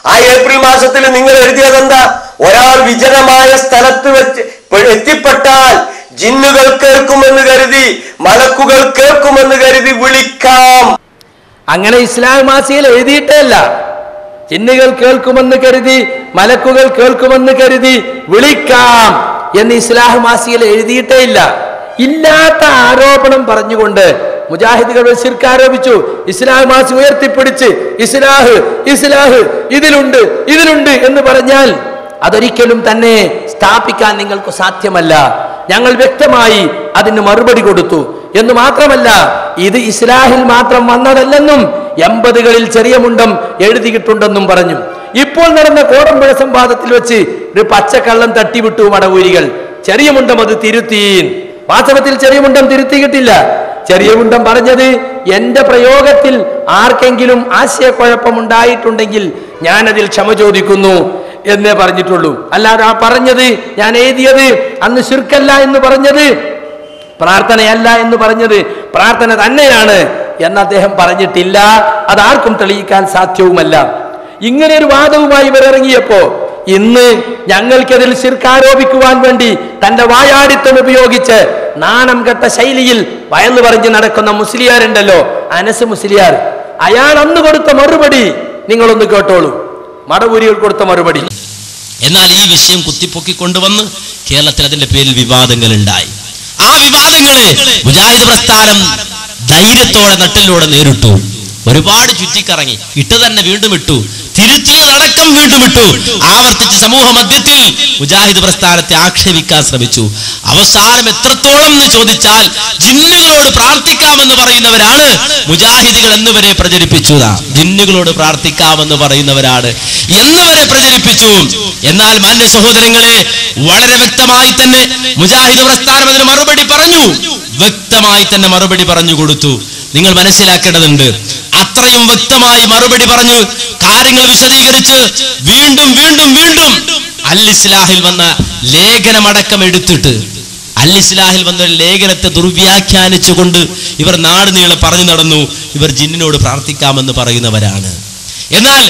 ആ ഏപ്രിൽ മാസത്തിൽ നിങ്ങൾ എഴുതിയത് എന്താ ഒരാൾ വിജനമായ സ്ഥലത്ത് വെച്ച് പെ- എത്തിപ്പെട്ടാൽ ജിന്നുകൾ കേൾക്കുമെന്ന് കരുതി മലക്കുകൾ കേൾക്കുമെന്ന് കരുതി വിളിക്കാം അങ്ങനെ ഇസ്ലാം മാസികയിൽ എഴുതിയിട്ടേ അല്ല ജിന്നുകൾ കേൾക്കുമെന്ന് കരുതി മലക്കുകൾ കേൾക്കുമെന്ന് കരുതി വിളിക്കാം എന്ന് ഇസ്ലാഹ് മാസികയിൽ എഴുതിയിട്ടേ ഇല്ല ഇല്ലാത്ത ആരോപണം പറഞ്ഞുകൊണ്ട് മുജാഹിദുകൾ ശിർക്ക് ആരോപിച്ചു ഇസ്ലാഹ് മാസിക ഉയർത്തിപ്പിടിച്ച് ഇസ്ലാഹ് ഇസ്ലാഹ് ഇതിലുണ്ട് ഇതിലുണ്ട് എന്ന് പറഞ്ഞാൽ അതൊരിക്കലും തന്നെ സ്ഥാപിക്കാൻ നിങ്ങൾക്ക് സാധ്യമല്ല ഞങ്ങൾ വ്യക്തമായി അതിന് മറുപടി കൊടുത്തു എന്ന് മാത്രമല്ല ഇത് ഇസ്ലാഹിൽ മാത്രം വന്നതല്ലെന്നും എൺപതുകളിൽ ചെറിയ മുണ്ടം എഴുതിയിട്ടുണ്ടെന്നും പറഞ്ഞു ഇപ്പോൾ നടന്ന കോടമ്പുഴ സംവാദത്തിൽ വെച്ച് ഒരു പച്ചക്കള്ളം തട്ടിവിട്ടു മടവൂരികൾ ചെറിയ മുണ്ടം അത് തിരുത്തീൻ വാസ്തവത്തിൽ ചെറിയ മുണ്ടം തിരുത്തിയിട്ടില്ല ചെറിയ മുണ്ടം പറഞ്ഞത് എന്റെ പ്രയോഗത്തിൽ ആർക്കെങ്കിലും ആശയക്കുഴപ്പം ഉണ്ടായിട്ടുണ്ടെങ്കിൽ ഞാനതിൽ ക്ഷമ ചോദിക്കുന്നു എന്നേ പറഞ്ഞിട്ടുള്ളൂ അല്ലാതെ ആ പറഞ്ഞത് ഞാൻ എഴുതിയത് അന്ന് ശിർക്കല്ല എന്ന് പറഞ്ഞത് പ്രാർത്ഥനയല്ല എന്ന് പറഞ്ഞത് പ്രാർത്ഥന തന്നെയാണ് എന്ന് അദ്ദേഹം പറഞ്ഞിട്ടില്ല അതാർക്കും തെളിയിക്കാൻ സാധ്യവുമല്ല ഇങ്ങനെ ഒരു വാദവുമായി ഇവരിറങ്ങിയപ്പോ ഇന്ന് ഞങ്ങൾക്കതിൽ ശിർക്കാരോപിക്കുവാൻ വേണ്ടി തന്റെ വായാടിത്തം ഉപയോഗിച്ച് നാണം കെട്ട ശൈലിയിൽ വയന്നു പറഞ്ഞ് നടക്കുന്ന മുസ്ലിയാരുണ്ടല്ലോ അനസ് മുസ്ലിയാർ അയാൾ അന്ന് കൊടുത്ത മറുപടി നിങ്ങളൊന്ന് കേട്ടോളൂ മടവൂരികൾ കൊടുത്ത മറുപടി എന്നാൽ ഈ വിഷയം കുത്തിപ്പൊക്കിക്കൊണ്ടുവന്ന് കേരളത്തിൽ അതിന്റെ പേരിൽ വിവാദങ്ങൾ ഉണ്ടായി ആ വിവാദങ്ങളെ മുജാഹിദ് പ്രസ്ഥാനം ധൈര്യത്തോടെ നട്ടിലൂടെ നേരിട്ടു ഒരുപാട് ചുറ്റിക്കറങ്ങി ഇട്ട് തന്നെ വീണ്ടും ഇട്ടു തിരുത്തിയതടക്കം വീണ്ടും ഇട്ടു ആവർത്തിച്ച് സമൂഹ മധ്യത്തിൽ മുജാഹിദ് പ്രസ്ഥാനത്തെ ആക്ഷേപിക്കാൻ ശ്രമിച്ചു അവസാനം എത്രത്തോളം എന്ന് ചോദിച്ചാൽ ജിന്നുകളോട് പ്രാർത്ഥിക്കാമെന്ന് പറയുന്നവരാണ് മുജാഹിദികൾ എന്നിവരെ പ്രചരിപ്പിച്ചു ജിന്നുകളോട് പ്രാർത്ഥിക്കാമെന്ന് പറയുന്നവരാണ് എന്നവരെ പ്രചരിപ്പിച്ചു എന്നാൽ മാന്യ സഹോദരങ്ങളെ വളരെ വ്യക്തമായി തന്നെ മുജാഹിദ് പ്രസ്ഥാനം അതിന് മറുപടി പറഞ്ഞു വ്യക്തമായി തന്നെ മറുപടി പറഞ്ഞു കൊടുത്തു നിങ്ങൾ മനസ്സിലാക്കേണ്ടതുണ്ട് അത്രയും വ്യക്തമായി മറുപടി പറഞ്ഞു കാര്യങ്ങൾ വിശദീകരിച്ച് വീണ്ടും വീണ്ടും വീണ്ടും അൽ ഇസ്ലാഹിൽ വന്ന ലേഖനമടക്കം എടുത്തിട്ട് അൽ ഇസ്ലാഹിൽ വന്ന ഒരു ലേഖനത്തെ ദുർവ്യാഖ്യാനിച്ചുകൊണ്ട് ഇവർ നാട് നീളെ പറഞ്ഞു നടന്നു ഇവർ ജിന്നിനോട് പ്രാർത്ഥിക്കാമെന്ന് പറയുന്നവരാണ് എന്നാൽ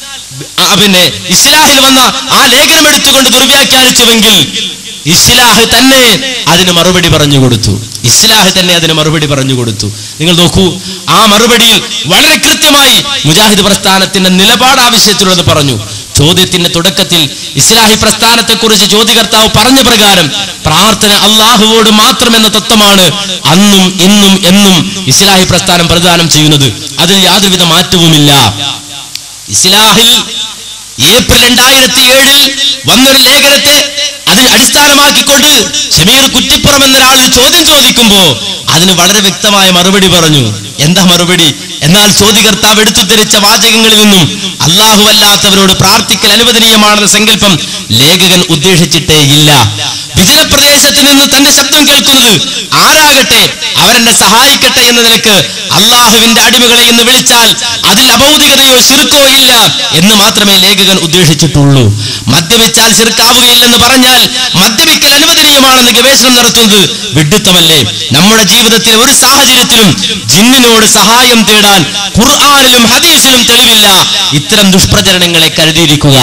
ആ പിന്നെ ഇസ്ലാഹിൽ വന്ന ആ ലേഖനം എടുത്തുകൊണ്ട് ദുർവ്യാഖ്യാനിച്ചുവെങ്കിൽ ഇസ്ലാഹ് തന്നെ അതിന് മറുപടി പറഞ്ഞു കൊടുത്തു ഇസ്ലാഹ് തന്നെ അതിന് മറുപടി പറഞ്ഞു കൊടുത്തു നിങ്ങൾ നോക്കൂ ആ മറുപടിയിൽ വളരെ കൃത്യമായി മുജാഹിദ് പ്രസ്ഥാനത്തിന്റെ നിലപാട് ആവശ്യത്തിലുള്ളത് പറഞ്ഞു ചോദ്യത്തിന്റെ തുടക്കത്തിൽ ഇസ്ലാഹി പ്രസ്ഥാനത്തെ കുറിച്ച് ചോദ്യകർത്താവ് പറഞ്ഞ പ്രകാരം പ്രാർത്ഥന അള്ളാഹുവോട് മാത്രം എന്ന തത്വമാണ് അന്നും ഇന്നും എന്നും ഇസ്ലാഹി പ്രസ്ഥാനം പ്രദാനം ചെയ്യുന്നത് അതിൽ യാതൊരുവിധ മാറ്റവുമില്ല ഇസ്ലാഹിൽ ഏപ്രിൽ രണ്ടായിരത്തി ഏഴിൽ വന്നൊരു ലേഖനത്തെ അത് അടിസ്ഥാനമാക്കിക്കൊണ്ട് ഷമീർ കുറ്റിപ്പുറം എന്നൊരാൾ ഒരു ചോദ്യം ചോദിക്കുമ്പോ അതിന് വളരെ വ്യക്തമായ മറുപടി പറഞ്ഞു എന്താ മറുപടി എന്നാൽ ചോദ്യകർത്താവ് എടുത്തു ധരിച്ച വാചകങ്ങളിൽ നിന്നും അള്ളാഹു അല്ലാത്തവരോട് പ്രാർത്ഥിക്കൽ അനുവദനീയമാണെന്ന സങ്കല്പം ലേഖകൻ ഉദ്ദേശിച്ചിട്ടേ ഇല്ല വിജനപ്രദേശത്ത് നിന്ന് തന്റെ ശബ്ദം കേൾക്കുന്നത് ആരാകട്ടെ അവരെന്നെ സഹായിക്കട്ടെ എന്ന നിലക്ക് അള്ളാഹുവിന്റെ അടിമകളെ എന്ന് വിളിച്ചാൽ അതിൽ അഭൗതികതയോ ശിർക്കോ ഇല്ല എന്ന് മാത്രമേ ലേഖകൻ ഉദ്ദേശിച്ചിട്ടുള്ളൂ മദ്യപിച്ചാൽ ശിർക്കാവുകയില്ലെന്ന് പറഞ്ഞാൽ മദ്യപിക്കൽ അനുവദനീയമാണെന്ന് ഗവേഷണം നടത്തുന്നത് വിഡിത്തമല്ലേ നമ്മുടെ ജീവിതത്തിൽ ഒരു സാഹചര്യത്തിലും ജിന്നിനോട് സഹായം തേടാൻ ഖുർആാനിലും ഹദീസിലും തെളിവില്ല ഇത്തരം ദുഷ്പ്രചരണങ്ങളെ കരുതിയിരിക്കുക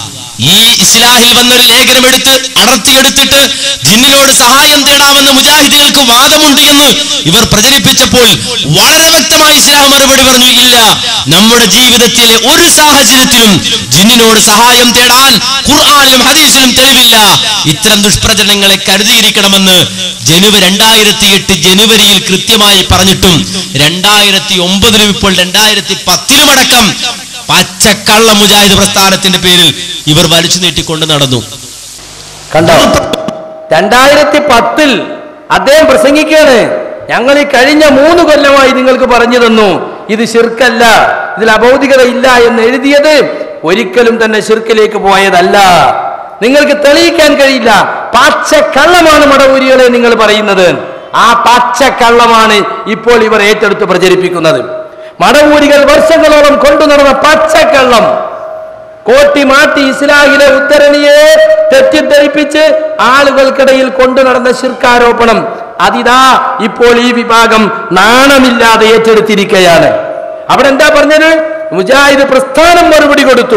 ഈ ഇസ്ലാഹിൽ വന്നൊരു ലേഖനം എടുത്ത് അടർത്തിയെടുത്തിട്ട് ജിന്നിനോട് സഹായം തേടാമെന്ന് മുജാഹിദികൾക്ക് വാദമുണ്ട് എന്ന് ഇവർ പ്രചരിപ്പിച്ചപ്പോൾ വളരെ വ്യക്തമായി ഇസ്ലാം മറുപടി പറഞ്ഞു ഇല്ല നമ്മുടെ ജീവിതത്തിലെ ഒരു സാഹചര്യത്തിലും ജിന്നിനോട് സഹായം തേടാൻ ഖുർആാനിലും ഹദീസിലും തെളിവില്ല ഇത്തരം ദുഷ്പ്രചരണങ്ങളെ കരുതിയിരിക്കണമെന്ന് ജനുവരി രണ്ടായിരത്തി എട്ട് ജനുവരിയിൽ കൃത്യമായി പറഞ്ഞിട്ടും രണ്ടായിരത്തി ഒമ്പതിലും ഇപ്പോൾ രണ്ടായിരത്തി പത്തിലുമടക്കം പച്ചക്കള്ള മുജാഹിദ് പ്രസ്ഥാനത്തിന്റെ പേരിൽ ഇവർ വലിച്ചു നീട്ടിക്കൊണ്ട് നടന്നു കണ്ടോ രണ്ടായിരത്തി പത്തിൽ അദ്ദേഹം പ്രസംഗിക്കുകയാണ് ഞങ്ങൾ ഈ കഴിഞ്ഞ മൂന്ന് കൊല്ലമായി നിങ്ങൾക്ക് പറഞ്ഞു തന്നു ഇത് ശിർക്കല്ല ഇതിൽ അബൗദികത ഇല്ല എന്ന് എഴുതിയത് ഒരിക്കലും തന്നെ ശിർക്കിലേക്ക് പോയതല്ല നിങ്ങൾക്ക് തെളിയിക്കാൻ കഴിയില്ല പച്ചക്കള്ളമാണ് മടവൂരികളെ നിങ്ങൾ പറയുന്നത് ആ പച്ചക്കള്ളമാണ് ഇപ്പോൾ ഇവർ ഏറ്റെടുത്ത് പ്രചരിപ്പിക്കുന്നത് മടവൂരികൾ വർഷങ്ങളോളം കൊണ്ടു നടന്ന പച്ചക്കള്ളം കോട്ടി മാറ്റി ഇസ്ലാഹിലെ ഉത്തരണിയെ തെറ്റിദ്ധരിപ്പിച്ച് ആളുകൾക്കിടയിൽ കൊണ്ടു നടന്ന ശിർക്കാരോപണം അതിതാ ഇപ്പോൾ ഈ വിഭാഗം നാണമില്ലാതെ ഏറ്റെടുത്തിരിക്കുകയാണ് അവിടെ എന്താ പറഞ്ഞത് മുജാഹിദ് പ്രസ്ഥാനം മറുപടി കൊടുത്തു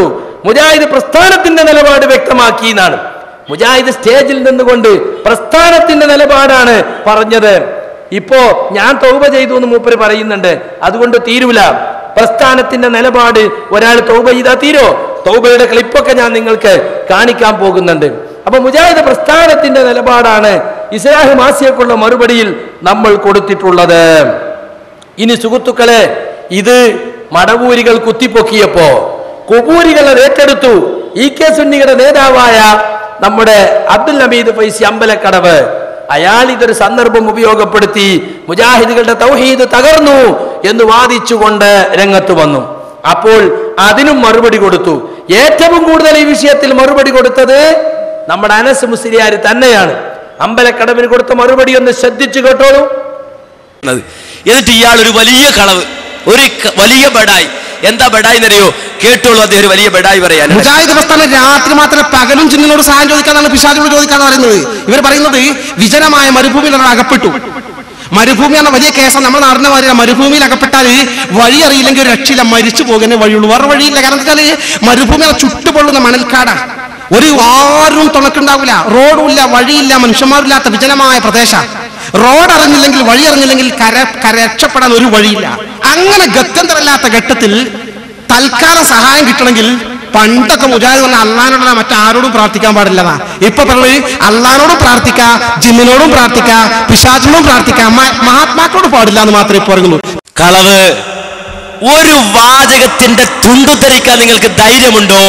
മുജാഹിദ് പ്രസ്ഥാനത്തിന്റെ നിലപാട് വ്യക്തമാക്കി എന്നാണ് മുജാഹിദ് സ്റ്റേജിൽ നിന്നുകൊണ്ട് പ്രസ്ഥാനത്തിന്റെ നിലപാടാണ് പറഞ്ഞത് ഇപ്പോ ഞാൻ തൗബ ചെയ്തു എന്ന് മൂപ്പര് പറയുന്നുണ്ട് അതുകൊണ്ട് തീരൂല പ്രസ്ഥാനത്തിന്റെ നിലപാട് ഒരാൾ തൗബ ചെയ്താൽ തീരോ തൗബയുടെ ക്ലിപ്പൊക്കെ ഞാൻ നിങ്ങൾക്ക് കാണിക്കാൻ പോകുന്നുണ്ട് അപ്പൊ മുജാഹിദ് പ്രസ്ഥാനത്തിന്റെ നിലപാടാണ് ഇസ്ലാഹി മാസിയക്കുള്ള മറുപടിയിൽ നമ്മൾ കൊടുത്തിട്ടുള്ളത് ഇനി സുഹൃത്തുക്കളെ ഇത് മടവൂരികൾ കുത്തിപ്പൊക്കിയപ്പോ കുബൂരികൾ അത് ഏറ്റെടുത്തു ഇ കെ സുന്നിയുടെ നേതാവായ നമ്മുടെ അബ്ദുൽ ഹമീദ് ഫൈസി അമ്പലക്കടവ് അയാൾ ഇതൊരു സന്ദർഭം ഉപയോഗപ്പെടുത്തി മുജാഹിദുകളുടെ തൗഹീദ് തകർന്നു എന്ന് വാദിച്ചുകൊണ്ട് രംഗത്ത് വന്നു അപ്പോൾ അതിനും മറുപടി കൊടുത്തു ഏറ്റവും കൂടുതൽ ഈ വിഷയത്തിൽ മറുപടി കൊടുത്തത് നമ്മുടെ അനസ് മുസ്ലിയാർ തന്നെയാണ് അമ്പലക്കടവിന് കൊടുത്ത മറുപടി ഒന്ന് ശ്രദ്ധിച്ചു കേട്ടോളൂ ത്. എന്നിട്ട് ഇയാൾ ഒരു വലിയ കളവ് ഒരു ക- വലിയ ബഡായി എന്താ ബഡായി എന്നറിയോ കേട്ടോളൂ അദ്ദേഹം ഒരു വലിയ ബഡായി പറയാൻ മുജാഹിദ് പ്രസ്ഥാനം രാത്രി മാത്രം പകലും ചിന്നിനോട് സഹായം ചോദിക്കാന്നാണ് പിശാചിനോട് ചോദിക്കാന്ന് പറയുന്നത് ഇവർ പറയുന്നത് വിജനമായ മരുഭൂമിയിൽ ഒരാൾ അകപ്പെട്ടു മരുഭൂമി എന്ന വലിയ കേസാണ് നമ്മൾ നടന്ന മാതിരി മരുഭൂമിയിൽ അകപ്പെട്ടാൽ വഴി അറിയില്ലെങ്കിൽ ഒരു രക്ഷയില്ല മരിച്ചു പോകുന്നേ വഴിയുള്ളൂ വേറെ വഴിയില്ല കാരണം എന്താ വെച്ചാല് മരുഭൂമി എന്ന ചുട്ടുപൊള്ളുന്ന മണൽക്കാടാണ് ഒരു ആരും തുണക്കുണ്ടാവില്ല റോഡും ഇല്ല വഴിയില്ല മനുഷ്യന്മാരില്ലാത്ത വിജനമായ പ്രദേശം റോഡ് അറിഞ്ഞില്ലെങ്കിൽ വഴി അറിഞ്ഞില്ലെങ്കിൽ കര കര രക്ഷപ്പെടാൻ ഒരു വഴിയില്ല അങ്ങനെ ഗത്യന്തരമില്ലാത്ത ഘട്ടത്തിൽ തൽക്കാലം സഹായം കിട്ടണമെങ്കിൽ പണ്ടൊക്കെ മുജാഹിദ് പറഞ്ഞ അള്ളഹാനോടല്ല മറ്റാരോടും പ്രാർത്ഥിക്കാൻ പാടില്ലതാ ഇപ്പൊ പറഞ്ഞത് അള്ളഹാനോടും പ്രാർത്ഥിക്കാം ജിന്നിനോടും പ്രാർത്ഥിക്കാം പിശാചിനോടും പ്രാർത്ഥിക്കാം മ- മഹാത്മാക്കളോട് പാടില്ല എന്ന് മാത്രമേ ഇപ്പൊ പറയുള്ളൂ കളവ് ഒരു വാചകത്തിന്റെ തുണ്ടുദ്ധരിക്കാൻ നിങ്ങൾക്ക് ധൈര്യമുണ്ടോ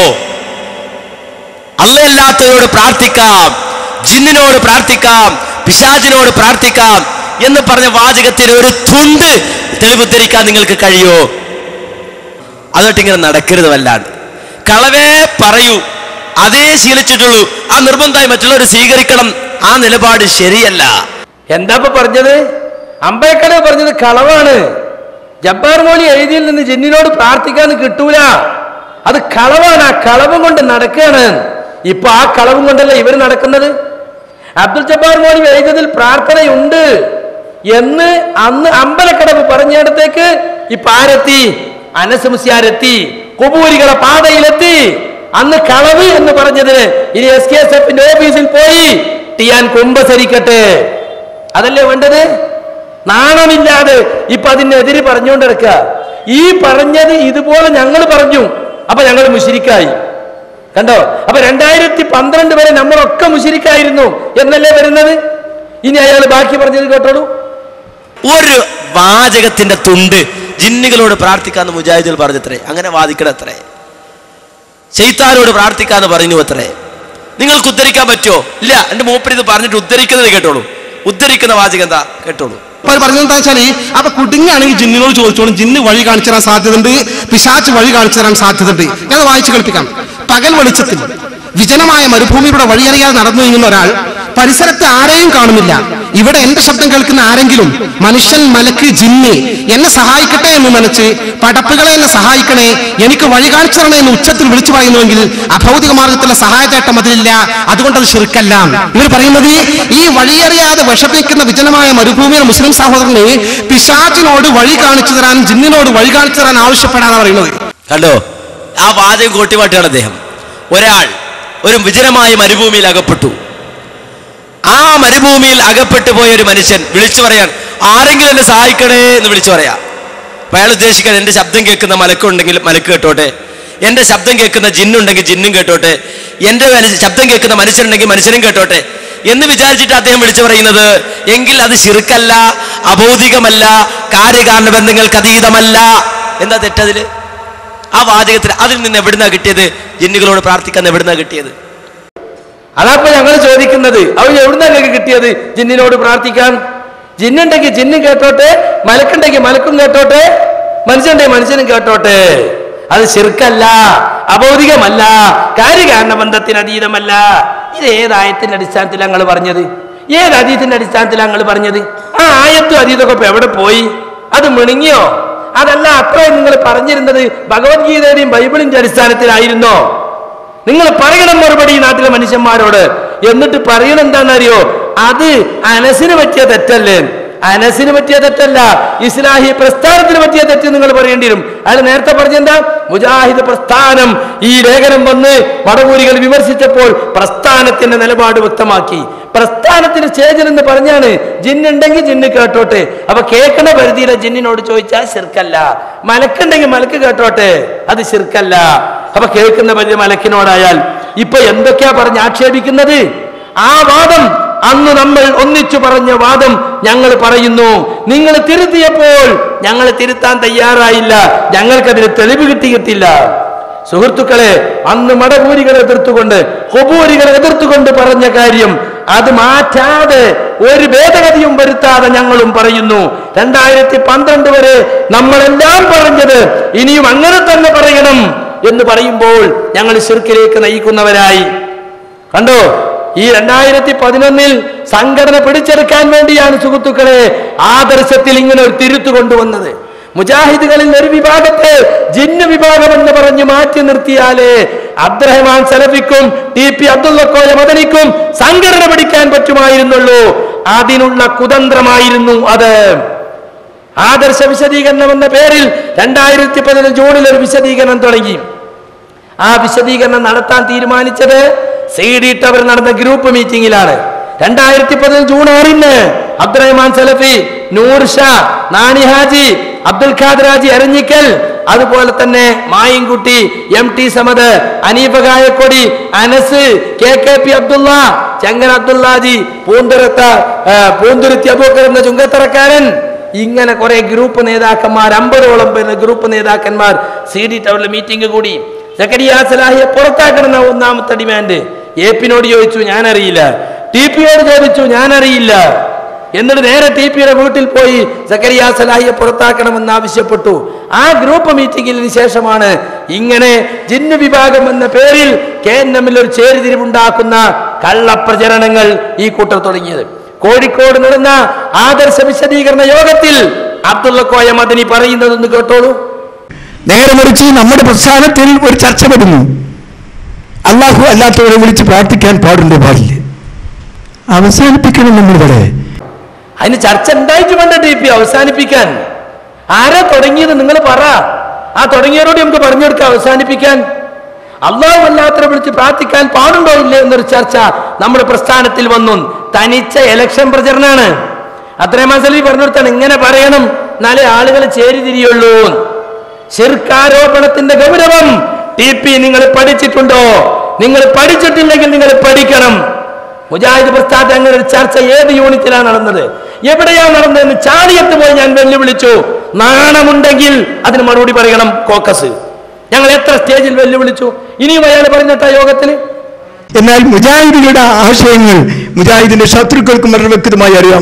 അല്ലല്ലാത്തവരോട് പ്രാർത്ഥിക്കാം ജിന്നിനോട് പ്രാർത്ഥിക്കാം പിശാചിനോട് പ്രാർത്ഥിക്കാം എന്ന് പറഞ്ഞ വാചകത്തിന് ഒരു തുണ്ട് തെളിവുദ്ധരിക്കാൻ നിങ്ങൾക്ക് കഴിയോ അതൊട്ട് ഇങ്ങനെ നടക്കരുത് വല്ലാണ്ട് കളവേ പറയൂ അതേ ശീലിച്ചിട്ടുള്ളൂ ആ നിർബന്ധമായി മറ്റുള്ളവർ സ്വീകരിക്കണം ആ നിലപാട് ശരിയല്ല എന്താ ഇപ്പൊ പറഞ്ഞത് അമ്പയക്കടവ് പറഞ്ഞത് കളവാണ് ജബ്ബാർ മോലി എഴുതിയിൽ നിന്ന് ജിന്നിനോട് പ്രാർത്ഥിക്കാന്ന് കിട്ടൂല അത് കളവാണ് ആ കളവും കൊണ്ട് നടക്കുകയാണ് ഇപ്പൊ ആ കളവും കൊണ്ടല്ല ഇവർ നടക്കുന്നത് അബ്ദുൽ ജബ്ബാർ മോലി എഴുതിയതിൽ പ്രാർത്ഥനയുണ്ട് എന്ന് അന്ന് അമ്പലക്കടവ് പറഞ്ഞിടത്തേക്ക് ഇപ്പൊ ആരെത്തി അനസമുസ്യാരെത്തി കുബൂരികളെ പാതയിലെത്തി അന്ന് കളവ് എന്ന് പറഞ്ഞതിന് ഇനി എസ് കെ എസ് എഫിന്റെ ഓഫീസിൽ പോയി ടിയാൻ കുമ്പസരിക്കട്ടെ അതല്ലേ വേണ്ടത് നാണമില്ലാതെ ഇപ്പൊ അതിനെതിരെ പറഞ്ഞുകൊണ്ട് കിടക്കുക ഈ പറഞ്ഞത് ഇതുപോലെ ഞങ്ങൾ പറഞ്ഞു അപ്പൊ ഞങ്ങൾ മുഷിരിക്കായി കണ്ടോ അപ്പൊ രണ്ടായിരത്തി പന്ത്രണ്ട് വരെ നമ്മളൊക്കെ മുഷിരിക്കായിരുന്നു എന്നല്ലേ വരുന്നത് ഇനി അയാൾ ബാക്കി പറഞ്ഞത് കേട്ടോളൂ ഒരു വാചകത്തിന്റെ തുണ്ട് ജിന്നുകളോട് പ്രാർത്ഥിക്കാന്ന് മുജാഹിദുകൾ പറഞ്ഞത്രേ അങ്ങനെ വാദിക്കണത്രേ ചെയ്ത്താനോട് പ്രാർത്ഥിക്കാന്ന് പറഞ്ഞു അത്രേ നിങ്ങൾക്ക് ഉദ്ധരിക്കാൻ പറ്റുമോ ഇല്ല എന്റെ മൂപ്പര് ഇത് പറഞ്ഞിട്ട് ഉദ്ധരിക്കുന്നത് കേട്ടോളൂ ഉദ്ധരിക്കുന്ന വാചകം എന്താ കേട്ടോളൂ അപ്പൊ അവർ പറഞ്ഞത് എന്താ വെച്ചാല് അപ്പൊ കുടുങ്ങാണെങ്കിൽ ജിന്നിനോട് ചോദിച്ചോളും ജിന്ന് വഴി കാണിച്ചു തരാൻ സാധ്യതയുണ്ട് പിശാച്ച് വഴി കാണിച്ചു തരാൻ സാധ്യതയുണ്ട് ഞാൻ വായിച്ചു കേൾപ്പിക്കാം പകൽ വെളിച്ചത്തിൽ വിജനമായ മരുഭൂമിയുടെ വഴിയറിയാതെ നടന്നു നീങ്ങുന്ന ഒരാൾ പരിസരത്ത് ആരെയും കാണുന്നില്ല ഇവിടെ എന്റെ ശബ്ദം കേൾക്കുന്ന ആരെങ്കിലും മനുഷ്യൻ മലക്ക് ജിന്ന് എന്നെ സഹായിക്കട്ടെ എന്ന് നനച്ച് പടപ്പുകളെ എന്നെ സഹായിക്കണേ എനിക്ക് വഴി കാണിച്ചു തരണേ എന്ന് ഉച്ചത്തിൽ വിളിച്ചു പറയുന്നുവെങ്കിൽ അഭൗതിക മാർഗത്തിലുള്ള സഹായചേട്ടം അതിലില്ല അതുകൊണ്ട് അത് ശിർക്കല്ല ഇവർ പറയുന്നത് ഈ വഴിയറിയാതെ വിഷമിക്കുന്ന വിജനമായ മരുഭൂമിയിലെ മുസ്ലിം സഹോദരന് പിശാചിനോട് വഴി കാണിച്ചു തരാൻ ജിന്നിനോട് വഴി കാണിച്ചു തരാൻ ആവശ്യപ്പെടാനാണ് പറയുന്നത് കണ്ടോ ആ വാചകം കോട്ടിമാട്ടുകയാണ് അദ്ദേഹം ഒരാൾ ഒരു വിജനമായ മരുഭൂമിയിൽ അകപ്പെട്ടു ആ മരുഭൂമിയിൽ അകപ്പെട്ടു പോയ ഒരു മനുഷ്യൻ വിളിച്ചു പറയാൻ ആരെങ്കിലും എന്നെ സഹായിക്കണേ എന്ന് വിളിച്ചു പറയാ അപ്പൊ അയാൾ ഉദ്ദേശിക്കാൻ എന്റെ ശബ്ദം കേൾക്കുന്ന മലക്കുണ്ടെങ്കിൽ മലക്ക് കേട്ടോട്ടെ എന്റെ ശബ്ദം കേൾക്കുന്ന ജിന്നുണ്ടെങ്കിൽ ജിന്നും കേട്ടോട്ടെ എന്റെ മനസ്സ് ശബ്ദം കേൾക്കുന്ന മനുഷ്യനുണ്ടെങ്കിൽ മനുഷ്യനും കേട്ടോട്ടെ എന്ന് വിചാരിച്ചിട്ട് അദ്ദേഹം വിളിച്ചു പറയുന്നത് എങ്കിൽ അത് ശിർക്കല്ല അബൗദികമല്ല കാര്യകാരണ ബന്ധങ്ങൾക്ക് അതീതമല്ല എന്താ തെറ്റതില് ആ വാചകത്തിൽ അതിൽ നിന്ന് എവിടുന്നാ കിട്ടിയത് ജിന്നുകളോട് പ്രാർത്ഥിക്കാൻ എവിടുന്നാ കിട്ടിയത് അതപ്പൊ ഞങ്ങൾ ചോദിക്കുന്നത് അവൻ എവിടുന്ന നിങ്ങൾക്ക് കിട്ടിയത് ജിന്നിനോട് പ്രാർത്ഥിക്കാൻ ജിന്നുണ്ടെങ്കിൽ ജിന്നും കേട്ടോട്ടെ മലക്കുണ്ടെങ്കിൽ മലക്കും കേട്ടോട്ടെ മനുഷ്യനുണ്ടെങ്കിൽ മനുഷ്യനും കേട്ടോട്ടെ അത് ശിർക്കല്ല അബൗദികമല്ല കാര്യകാരണ ബന്ധത്തിന് അതീതമല്ല ഇത് ഏത് ആയത്തിന്റെ അടിസ്ഥാനത്തിൽ ഞങ്ങൾ പറഞ്ഞത് ഏത് അതീതത്തിന്റെ അടിസ്ഥാനത്തിൽ ഞങ്ങൾ പറഞ്ഞത് ആ ആയത്തും അതീതൊക്കെ ഇപ്പൊ എവിടെ പോയി അത് മിണുങ്ങിയോ അതല്ല അത്രയും നിങ്ങൾ പറഞ്ഞിരുന്നത് ഭഗവത്ഗീതയുടെയും ബൈബിളിന്റെ അടിസ്ഥാനത്തിലായിരുന്നോ നിങ്ങൾ പറയണം മറുപടി ഈ നാട്ടിലെ മനുഷ്യന്മാരോട് എന്നിട്ട് പറയണം എന്താണെന്നറിയോ അത് അനസിന് പറ്റിയ തെറ്റല്ലേ അനസിന് പറ്റിയ തെറ്റല്ല ഇസ്ലാഹി പ്രസ്ഥാനത്തിന് പറ്റിയ തെറ്റ് നിങ്ങൾ പറയേണ്ടി വരും അയാൾ നേരത്തെ പറഞ്ഞെന്താ മുജാഹിദ് പ്രസ്ഥാനം ഈ ലേഖനം വന്ന് മടവൂരികൾ വിമർശിച്ചപ്പോൾ പ്രസ്ഥാനത്തിന്റെ നിലപാട് വ്യക്തമാക്കി പ്രസ്ഥാനത്തിന് സ്റ്റേജിൽ എന്ന് പറഞ്ഞാണ് ജിന്നുണ്ടെങ്കിൽ ജിന്ന് കേട്ടോട്ടെ അപ്പൊ കേൾക്കണ പരിധിയിലെ ജിന്നിനോട് ചോദിച്ചാൽ ശിർക്കല്ല മലക്കുണ്ടെങ്കിൽ മലക്ക് കേട്ടോട്ടെ അത് ശിർക്കല്ല അപ്പൊ കേൾക്കുന്ന പരിധി മലക്കിനോടായാൽ ഇപ്പൊ എന്തൊക്കെയാ പറഞ്ഞ് ആക്ഷേപിക്കുന്നത് ആ വാദം അന്ന് നമ്മൾ ഒന്നിച്ചു പറഞ്ഞ വാദം ഞങ്ങൾ പറയുന്നു നിങ്ങൾ തിരുത്തിയപ്പോൾ ഞങ്ങൾ തിരുത്താൻ തയ്യാറായില്ല ഞങ്ങൾക്കതിന് തെളിവ് കിട്ടിയിട്ടില്ല സുഹൃത്തുക്കളെ അന്ന് മടപൂരികളെ എതിർത്തുകൊണ്ട് ഹൊബൂരികളെ എതിർത്തുകൊണ്ട് പറഞ്ഞ കാര്യം അത് മാറ്റാതെ ഒരു ഭേദഗതിയും വരുത്താതെ ഞങ്ങളും പറയുന്നു രണ്ടായിരത്തി പന്ത്രണ്ട് വരെ നമ്മളെല്ലാം പറഞ്ഞത് ഇനിയും അങ്ങനെ തന്നെ പറയണം എന്ന് പറയുമ്പോൾ ഞങ്ങൾ ശിർക്കിലേക്ക് നയിക്കുന്നവരായി കണ്ടോ ഈ രണ്ടായിരത്തി പതിനൊന്നിൽ സംഘടന പിടിച്ചെടുക്കാൻ വേണ്ടിയാണ് സുഹൃത്തുക്കളെ ആദർശത്തിൽ ഇങ്ങനെ ഒരു തിരുത്തു കൊണ്ടുവന്നത് മുജാഹിദുകളിൽ ഒരു വിഭാഗത്തെ ജിന്ന് വിഭാഗം എന്ന് പറഞ്ഞ് മാറ്റി നിർത്തിയാലേ അബ്ദുറഹ്മാൻ സലഫിക്കും ടി പി അബ്ദുള്ളക്കോയ മദനിക്കും സംഘടന പിടിക്കാൻ പറ്റുമായിരുന്നുള്ളൂ അതിനുള്ള കുതന്ത്രമായിരുന്നു അത് ആദർശ വിശദീകരണം എന്ന പേരിൽ രണ്ടായിരത്തി പതിനഞ്ച് ജൂണിൽ ഒരു വിശദീകരണം തുടങ്ങി ആ വിശദീകരണം നടത്താൻ തീരുമാനിച്ചത് സി ഡി ടവർ നടന്ന ഗ്രൂപ്പ് മീറ്റിംഗിലാണ് രണ്ടായിരത്തി പതിനഞ്ച് ജൂൺ ആറിന് അബ്ദുറഹ്മാൻ സലഫി നൂർ ഷാ നാണി ഹാജി അബ്ദുൽ ഖാദർ ഹാജി അരഞ്ഞിക്കൽ അതുപോലെ തന്നെ Mayinkutty M T Samad Aneefa Kayakkodi Anas K K P Abdulla Chengan Abdulla Haji പൂന്തുരത്ത ആ, പൂന്തുരുത്തി അബൂക്കർ എന്ന ചുങ്കത്തറക്കാരൻ ഇങ്ങനെ കുറെ ഗ്രൂപ്പ് നേതാക്കന്മാർ അമ്പതോളം പേരുന്ന ഗ്രൂപ്പ് നേതാക്കന്മാർ സി ഡി ടവറിൽ മീറ്റിംഗ് കൂടി സക്കരിയ സലാഹിയെ പുറത്താക്കണം എന്ന ഒന്നാമത്തെ ഡിമാൻഡ് എ പിന്നോട് ചോദിച്ചു ഞാൻ അറിയില്ല ടി പിയോട് ചോദിച്ചു ഞാൻ അറിയില്ല എന്നിട്ട് നേരെ ടി പിയുടെ വീട്ടിൽ പോയി സക്കരിയ സലാഹിയെ പുറത്താക്കണമെന്ന് ആവശ്യപ്പെട്ടു ആ ഗ്രൂപ്പ് മീറ്റിംഗിന് ശേഷമാണ് ഇങ്ങനെ ജിന്ന് വിഭാഗം എന്ന പേരിൽ കെ എൻ എമ്മിൽ ഒരു ചേരിതിരിവുണ്ടാക്കുന്ന കള്ളപ്രചരണങ്ങൾ ഈ കൂട്ടർ തുടങ്ങിയത് കോഴിക്കോട് നടന്ന ആദർശ വിശദീകരണ യോഗത്തിൽ അബ്ദുള്ള കോയ മദനി പറയുന്നതൊന്ന് കേട്ടോളൂ നേരെ മറിച്ച് നമ്മുടെ പ്രസ്ഥാനത്തിൽ ഒരു ചർച്ച വരുന്നു അള്ളാഹു അല്ലാത്തവരെ വിളിച്ച് പ്രാർത്ഥിക്കാൻ പാടുണ്ടോ പാടില്ല അവസാനിപ്പിക്കണം നമ്മളിവിടെ അതിന് ചർച്ച ഉണ്ടായിട്ട് വേണ്ട ടി പി അവസാനിപ്പിക്കാൻ ആരാ തുടങ്ങിയത് നിങ്ങൾ പറ ആ തുടങ്ങിയവരോട് നമുക്ക് പറഞ്ഞു കൊടുക്കാം അവസാനിപ്പിക്കാൻ അള്ളാഹു അല്ലാത്തവരെ വിളിച്ച് പ്രാർത്ഥിക്കാൻ പാടുണ്ടോ ഇല്ലേ എന്നൊരു ചർച്ച നമ്മുടെ പ്രസ്ഥാനത്തിൽ വന്നു തനിച്ച ഇലക്ഷൻ പ്രചരണമാണ് അത്രയും മനസ്സിലായി പറഞ്ഞു കൊടുത്താണ് ഇങ്ങനെ പറയണം എന്നാലേ ആളുകൾ ചേരി തിരിയുള്ളൂ ശിർക്കാരോപണത്തിന്റെ ഗൗരവം ടി പി നിങ്ങൾ പഠിച്ചിട്ടുണ്ടോ നിങ്ങൾ പഠിച്ചിട്ടില്ലെങ്കിൽ നിങ്ങൾ പഠിക്കണം മുജാഹിദ് പ്രസ്ഥാനത്ത് അങ്ങനെ ഒരു ചർച്ച ഏത് യൂണിറ്റിലാണ് നടന്നത് എവിടെയാണ് നടന്നതെന്ന് ചാലിയത്ത് പോയി ഞാൻ വെല്ലുവിളിച്ചു നാണമുണ്ടെങ്കിൽ അതിന് മറുപടി പറയണം കോക്കസ് ഞങ്ങൾ എത്ര സ്റ്റേജിൽ വെല്ലുവിളിച്ചു ഇനിയും അയാൾ പറഞ്ഞിട്ട യോഗത്തിൽ എന്നാൽ മുജാഹിദിയുടെ ആശയങ്ങൾ മുജാഹിദിന്റെ ശത്രുക്കൾക്കും വളരെ വ്യക്തമായി അറിയാം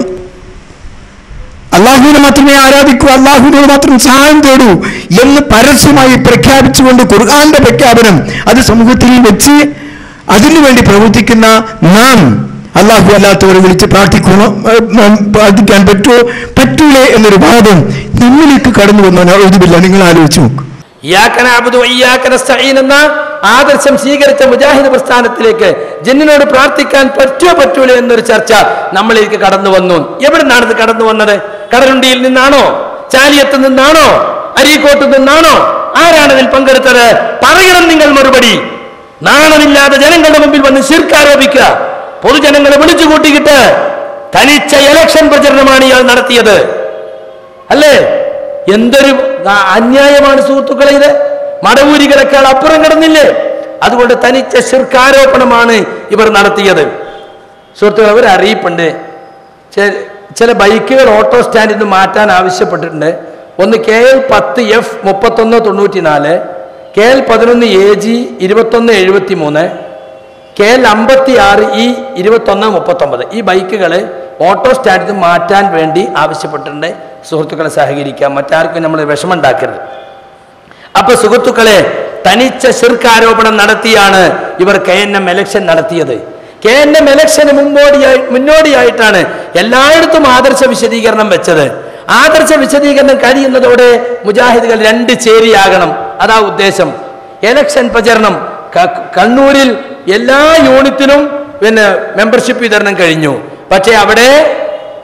അള്ളാഹുവിനെ മാത്രമേ ആരാധിക്കൂ അള്ളാഹുവിനോട് മാത്രം സഹായം തേടൂ എന്ന് പരസ്യമായി പ്രഖ്യാപിച്ചുകൊണ്ട് ഖുർആന്റെ പ്രഖ്യാപനം അത് സമൂഹത്തിൽ വെച്ച് അതിനുവേണ്ടി പ്രവർത്തിക്കുന്ന നാം അള്ളാഹു അല്ലാത്തവരെ വിളിച്ച് പ്രാർത്ഥിക്കണം പ്രാർത്ഥിക്കാൻ പറ്റുമോ പറ്റൂലേ എന്നൊരു വാദം നമ്മിലേക്ക് കടന്നു വന്നാൽ എഴുതുമില്ല നിങ്ങൾ ആലോചിച്ച് നോക്കൂ ഇയ്യാക്കന അബ്ദു വയ്യാക്കന നസ്തഈൻ എന്ന ആദർശം സ്വീകരിച്ച മുജാഹിദ് പ്രസ്ഥാനത്തിലേക്ക് ജിന്നിനോട് പ്രാർത്ഥിക്കാൻ പറ്റുമോ പറ്റൂല എന്നൊരു ചർച്ച നമ്മളിലേക്ക് കടന്നു വന്നു എവിടെ നിന്നാണ് ഇത് കടന്നു വന്നത് കടലുണ്ടിയിൽ നിന്നാണോ ചാലിയത്ത് നിന്നാണോ അരീക്കോട്ട് നിന്നാണോ ആരാണ് ഇതിൽ പങ്കെടുത്തത് പറയണം നിങ്ങൾ മറുപടി നാണമില്ലാതെ ജനങ്ങളുടെ മുമ്പിൽ വന്ന് ശിർക്കാരോപിക്കുക പൊതുജനങ്ങളെ വിളിച്ചു കൂട്ടിക്കിട്ട് തനിച്ച ഇലക്ഷൻ പ്രചരണമാണ് ഇയാൾ നടത്തിയത് അല്ലേ എന്തൊരു ആ- അന്യായമാണ് സുഹൃത്തുക്കളെ ഇത് മടവൂരികളെക്കാൾ അപ്പുറം കിടന്നില്ലേ അതുകൊണ്ട് തനിച്ച ശിർക്കാരോപണമാണ് ഇവർ നടത്തിയത് സുഹൃത്തുക്കളെ ഒരു അറിയിപ്പുണ്ട് ചെ- ചില ബൈക്കുകൾ ഓട്ടോ സ്റ്റാൻഡിൽ നിന്ന് മാറ്റാൻ ആവശ്യപ്പെട്ടിട്ടുണ്ട് ഒന്ന് കെ എൽ പത്ത് എഫ് മുപ്പത്തൊന്ന് തൊണ്ണൂറ്റി നാല് കെ എൽ പതിനൊന്ന് എ ജി ഇരുപത്തൊന്ന് എഴുപത്തി മൂന്ന് കെ എൽ അമ്പത്തി ആറ് ഇ ഇരുപത്തൊന്ന് മുപ്പത്തൊമ്പത് ഈ ബൈക്കുകൾ ഓട്ടോ സ്റ്റാൻഡിൽ നിന്ന് മാറ്റാൻ വേണ്ടി ആവശ്യപ്പെട്ടിട്ടുണ്ട് സുഹൃത്തുക്കളെ സഹകരിക്കാം മറ്റാർക്കും നമ്മൾ വിഷമുണ്ടാക്കരുത് അപ്പൊ സുഹൃത്തുക്കളെ തനിച്ച ശിർക്കാരോപണം നടത്തിയാണ് ഇവർ കെ എൻ എം എലക്ഷൻ നടത്തിയത് കെ എൻ എം എലക്ഷന് മുമ്പോടിയായി മുന്നോടിയായിട്ടാണ് എല്ലായിടത്തും ആദർശ വിശദീകരണം വെച്ചത് ആദർശ വിശദീകരണം കഴിയുന്നതോടെ മുജാഹിദുകൾ രണ്ട് ചേരിയാകണം അതാ ഉദ്ദേശം എലക്ഷൻ പ്രചരണം ക- കണ്ണൂരിൽ എല്ലാ യൂണിറ്റിനും പിന്നെ മെമ്പർഷിപ്പ് വിതരണം കഴിഞ്ഞു പക്ഷേ അവിടെ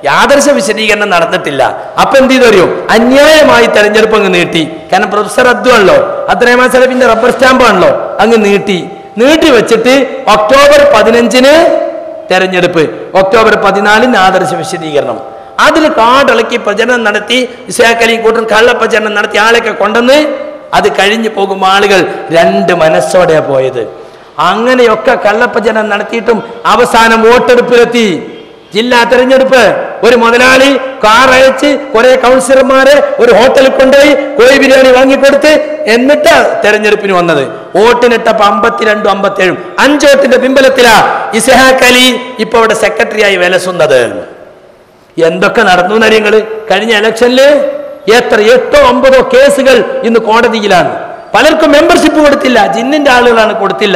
ആദർശ വിശദീകരണം നടന്നിട്ടില്ല അപ്പൊ എന്ത് ചെയ്തു അറിയോ അന്യായമായി തെരഞ്ഞെടുപ്പ് അങ്ങ് നീട്ടി കാരണം പ്രൊഫസർ അദ്വാണല്ലോ അബ്ദുറഹ്മാൻ സലഫിന്റെ റബ്ബർ സ്റ്റാമ്പ് ആണല്ലോ അങ്ങ് നീട്ടി നീട്ടി വെച്ചിട്ട് ഒക്ടോബർ പതിനഞ്ചിന് തെരഞ്ഞെടുപ്പ് ഒക്ടോബർ പതിനാലിന് ആദർശ വിശദീകരണം അതിൽ കാടിളക്കി പ്രചരണം നടത്തി ഇസ്ലാക്കലി കൂട്ടൻ കള്ളപ്രചരണം നടത്തി ആളെയൊക്കെ കൊണ്ടുവന്ന് അത് കഴിഞ്ഞു പോകുമ്പോൾ ആളുകൾ രണ്ട് മനസ്സോടെ പോയത് അങ്ങനെയൊക്കെ കള്ളപ്രചരണം നടത്തിയിട്ടും അവസാനം വോട്ടെടുപ്പിലെത്തി ജില്ലാ തെരഞ്ഞെടുപ്പ് ഒരു മുതലാളി കാർ അയച്ച് കുറെ കൗൺസിലർമാരെ ഒരു ഹോട്ടലിൽ കൊണ്ടുപോയി കോഴി ബിരിയാണി വാങ്ങിക്കൊടുത്ത് എന്നിട്ട് തെരഞ്ഞെടുപ്പിന് വന്നത് വോട്ടിനിട്ടപ്പോ അമ്പത്തിരണ്ടും അമ്പത്തേഴും അഞ്ചോട്ടിന്റെ പിമ്പലത്തിലാ ഇസഹാഖ് അലി ഇപ്പൊ അവിടെ സെക്രട്ടറിയായി വിലസുന്നത് എന്തൊക്കെ നടന്നു എന്നറിയങ്ങള് കഴിഞ്ഞ ഇലക്ഷനില് എത്ര എട്ടോ ഒമ്പതോ കേസുകൾ ഇന്ന് കോടതിയിലാണ് പലർക്കും മെമ്പർഷിപ്പ് കൊടുത്തില്ല ജിന്നിന്റെ ആളുകളാണ് കൊടുത്തില്ല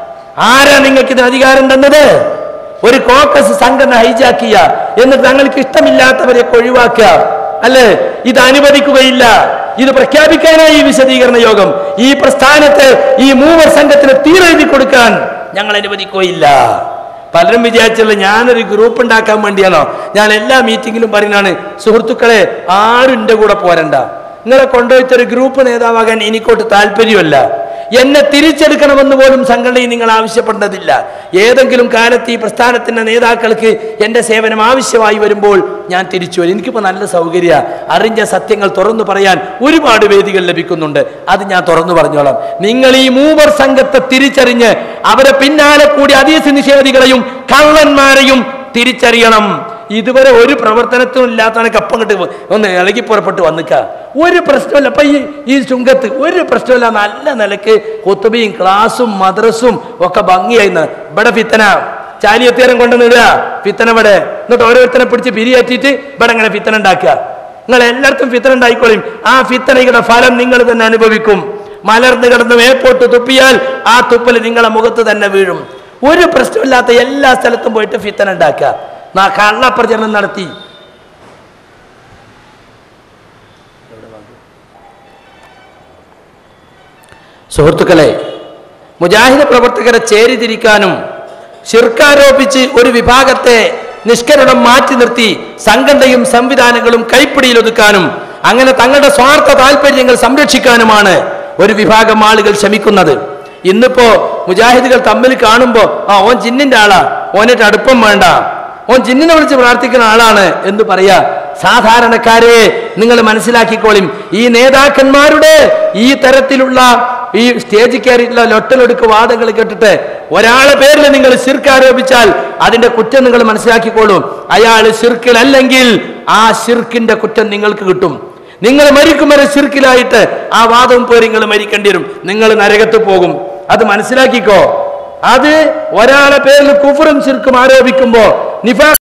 ആരാ നിങ്ങൾക്ക് ഇതിന് അധികാരം തന്നത് ഒരു കോക്കസ് സംഘടന ഹൈജാക്കിയ എന്നിട്ട് തങ്ങൾക്ക് ഇഷ്ടമില്ലാത്തവരെ ഒഴിവാക്കുക അല്ലേ ഇത് അനുവദിക്കുകയില്ല ഇത് പ്രഖ്യാപിക്കാനായി ഈ വിശദീകരണ യോഗം ഈ പ്രസ്ഥാനത്ത് ഈ മൂവർ സംഘത്തിന് തീരെഴുതി കൊടുക്കാൻ ഞങ്ങൾ അനുവദിക്കുകയില്ല പലരും വിചാരിച്ചുള്ള ഞാനൊരു ഗ്രൂപ്പ് ഉണ്ടാക്കാൻ വേണ്ടിയാണോ ഞാൻ എല്ലാ മീറ്റിങ്ങിലും പറയുന്നതാണ് സുഹൃത്തുക്കളെ ആരും എൻ്റെ കൂടെ പോരണ്ട നിങ്ങളെ കൊണ്ടുപോയിട്ട് ഒരു ഗ്രൂപ്പ് നേതാവാകാൻ എനിക്കോട്ട് താല്പര്യമല്ല എന്നെ തിരിച്ചെടുക്കണമെന്ന് പോലും സംഘടനയിൽ നിങ്ങൾ ആവശ്യപ്പെടേണ്ടതില്ല ഏതെങ്കിലും കാലത്ത് ഈ പ്രസ്ഥാനത്തിന്റെ നേതാക്കൾക്ക് എൻ്റെ സേവനം ആവശ്യമായി വരുമ്പോൾ ഞാൻ തിരിച്ചു വരും എനിക്കിപ്പോൾ നല്ല സൗകര്യ അറിഞ്ഞ സത്യങ്ങൾ തുറന്നു പറയാൻ ഒരുപാട് വേദികൾ ലഭിക്കുന്നുണ്ട് അത് ഞാൻ തുറന്നു പറഞ്ഞോളാം നിങ്ങൾ ഈ മൂവർ സംഘത്തെ തിരിച്ചറിഞ്ഞ് അവരെ പിന്നാലെ കൂടി അതീസ് നിഷേധികളെയും കള്ളന്മാരെയും തിരിച്ചറിയണം ഇതുവരെ ഒരു പ്രവർത്തനത്തിനും ഇല്ലാത്തവനൊക്കെ അപ്പം കിട്ട് ഒന്ന് ഇളകി പുറപ്പെട്ട് വന്നിക്ക ഒരു പ്രശ്നമില്ല അപ്പൊ ഈ ഈ ചുങ്കത്ത് ഒരു പ്രശ്നമില്ല നല്ല നിലക്ക് കൊത്തുബിയും ക്ലാസും മദ്രസും ഒക്കെ ഭംഗിയായി ന- ഇവിടെ ഫിത്തന ചാലിയത്തേരം കൊണ്ടുവന്ന് ഇടുക ഫിത്തന ഇവിടെ എന്നിട്ട് ഓരോരുത്തരെ പിടിച്ച് പിരിയേറ്റിട്ട് ഇവിടെ ഇങ്ങനെ ഫിത്തന ഉണ്ടാക്കുക നിങ്ങൾ എല്ലായിടത്തും ഫിത്തന ഉണ്ടായിക്കോളും ആ ഫിത്തനയുടെ ഫലം നിങ്ങൾ തന്നെ അനുഭവിക്കും മലർന്ന് കിടന്ന് മേപ്പോട്ട് തുപ്പിയാൽ ആ തുപ്പൽ നിങ്ങളെ മുഖത്ത് തന്നെ വീഴും ഒരു പ്രശ്നമില്ലാത്ത എല്ലാ സ്ഥലത്തും പോയിട്ട് ഫിത്തന ഉണ്ടാക്കുക നാ കള്ളപ്രചരണം നടത്തി സുഹൃത്തുക്കളെ മുജാഹിദ് പ്രവർത്തകരെ ചേരിതിരിക്കാനും ശിർക്കാരോപിച്ച് ഒരു വിഭാഗത്തെ നിഷ്കരണം മാറ്റി നിർത്തി സംഘടനയും സംവിധാനങ്ങളും കൈപ്പിടിയിൽ ഒതുക്കാനും അങ്ങനെ തങ്ങളുടെ സ്വാർത്ഥ താല്പര്യങ്ങൾ സംരക്ഷിക്കാനുമാണ് ഒരു വിഭാഗം ആളുകൾ ശ്രമിക്കുന്നത് ഇന്നിപ്പോ മുജാഹിദുകൾ തമ്മിൽ കാണുമ്പോ ആ ഓൻ ജിന്നിന്റെ ആളാ ഓനായിട്ട് അടുപ്പം വേണ്ട ഓൻ ജിന്നിനെ വിളിച്ച് പ്രാർത്ഥിക്കുന്ന ആളാണ് എന്ന് പറയാ സാധാരണക്കാരെ നിങ്ങൾ മനസ്സിലാക്കിക്കോളിം ഈ നേതാക്കന്മാരുടെ ഈ തരത്തിലുള്ള ഈ സ്റ്റേജിൽ കയറിയിട്ടുള്ള ലൊട്ടലൊടുക്ക് വാദങ്ങൾ കേട്ടിട്ട് ഒരാളെ പേരിൽ നിങ്ങൾ ശിർക്ക് ആരോപിച്ചാൽ അതിന്റെ കുറ്റം നിങ്ങൾ മനസ്സിലാക്കിക്കോളൂ അയാൾ ശിർക്കിലല്ലെങ്കിൽ ആ ശിർക്കിന്റെ കുറ്റം നിങ്ങൾക്ക് കിട്ടും നിങ്ങൾ മരിക്കും വരെ ശിർക്കിലായിട്ട് ആ വാദവും പേര് നിങ്ങൾ മരിക്കേണ്ടി വരും നിങ്ങൾ നരകത്ത് പോകും അത് മനസ്സിലാക്കിക്കോ അത് ഒരാളെ പേരിൽ കുഫറും ശിർക്കും ആരോപിക്കുമ്പോ നിഫാ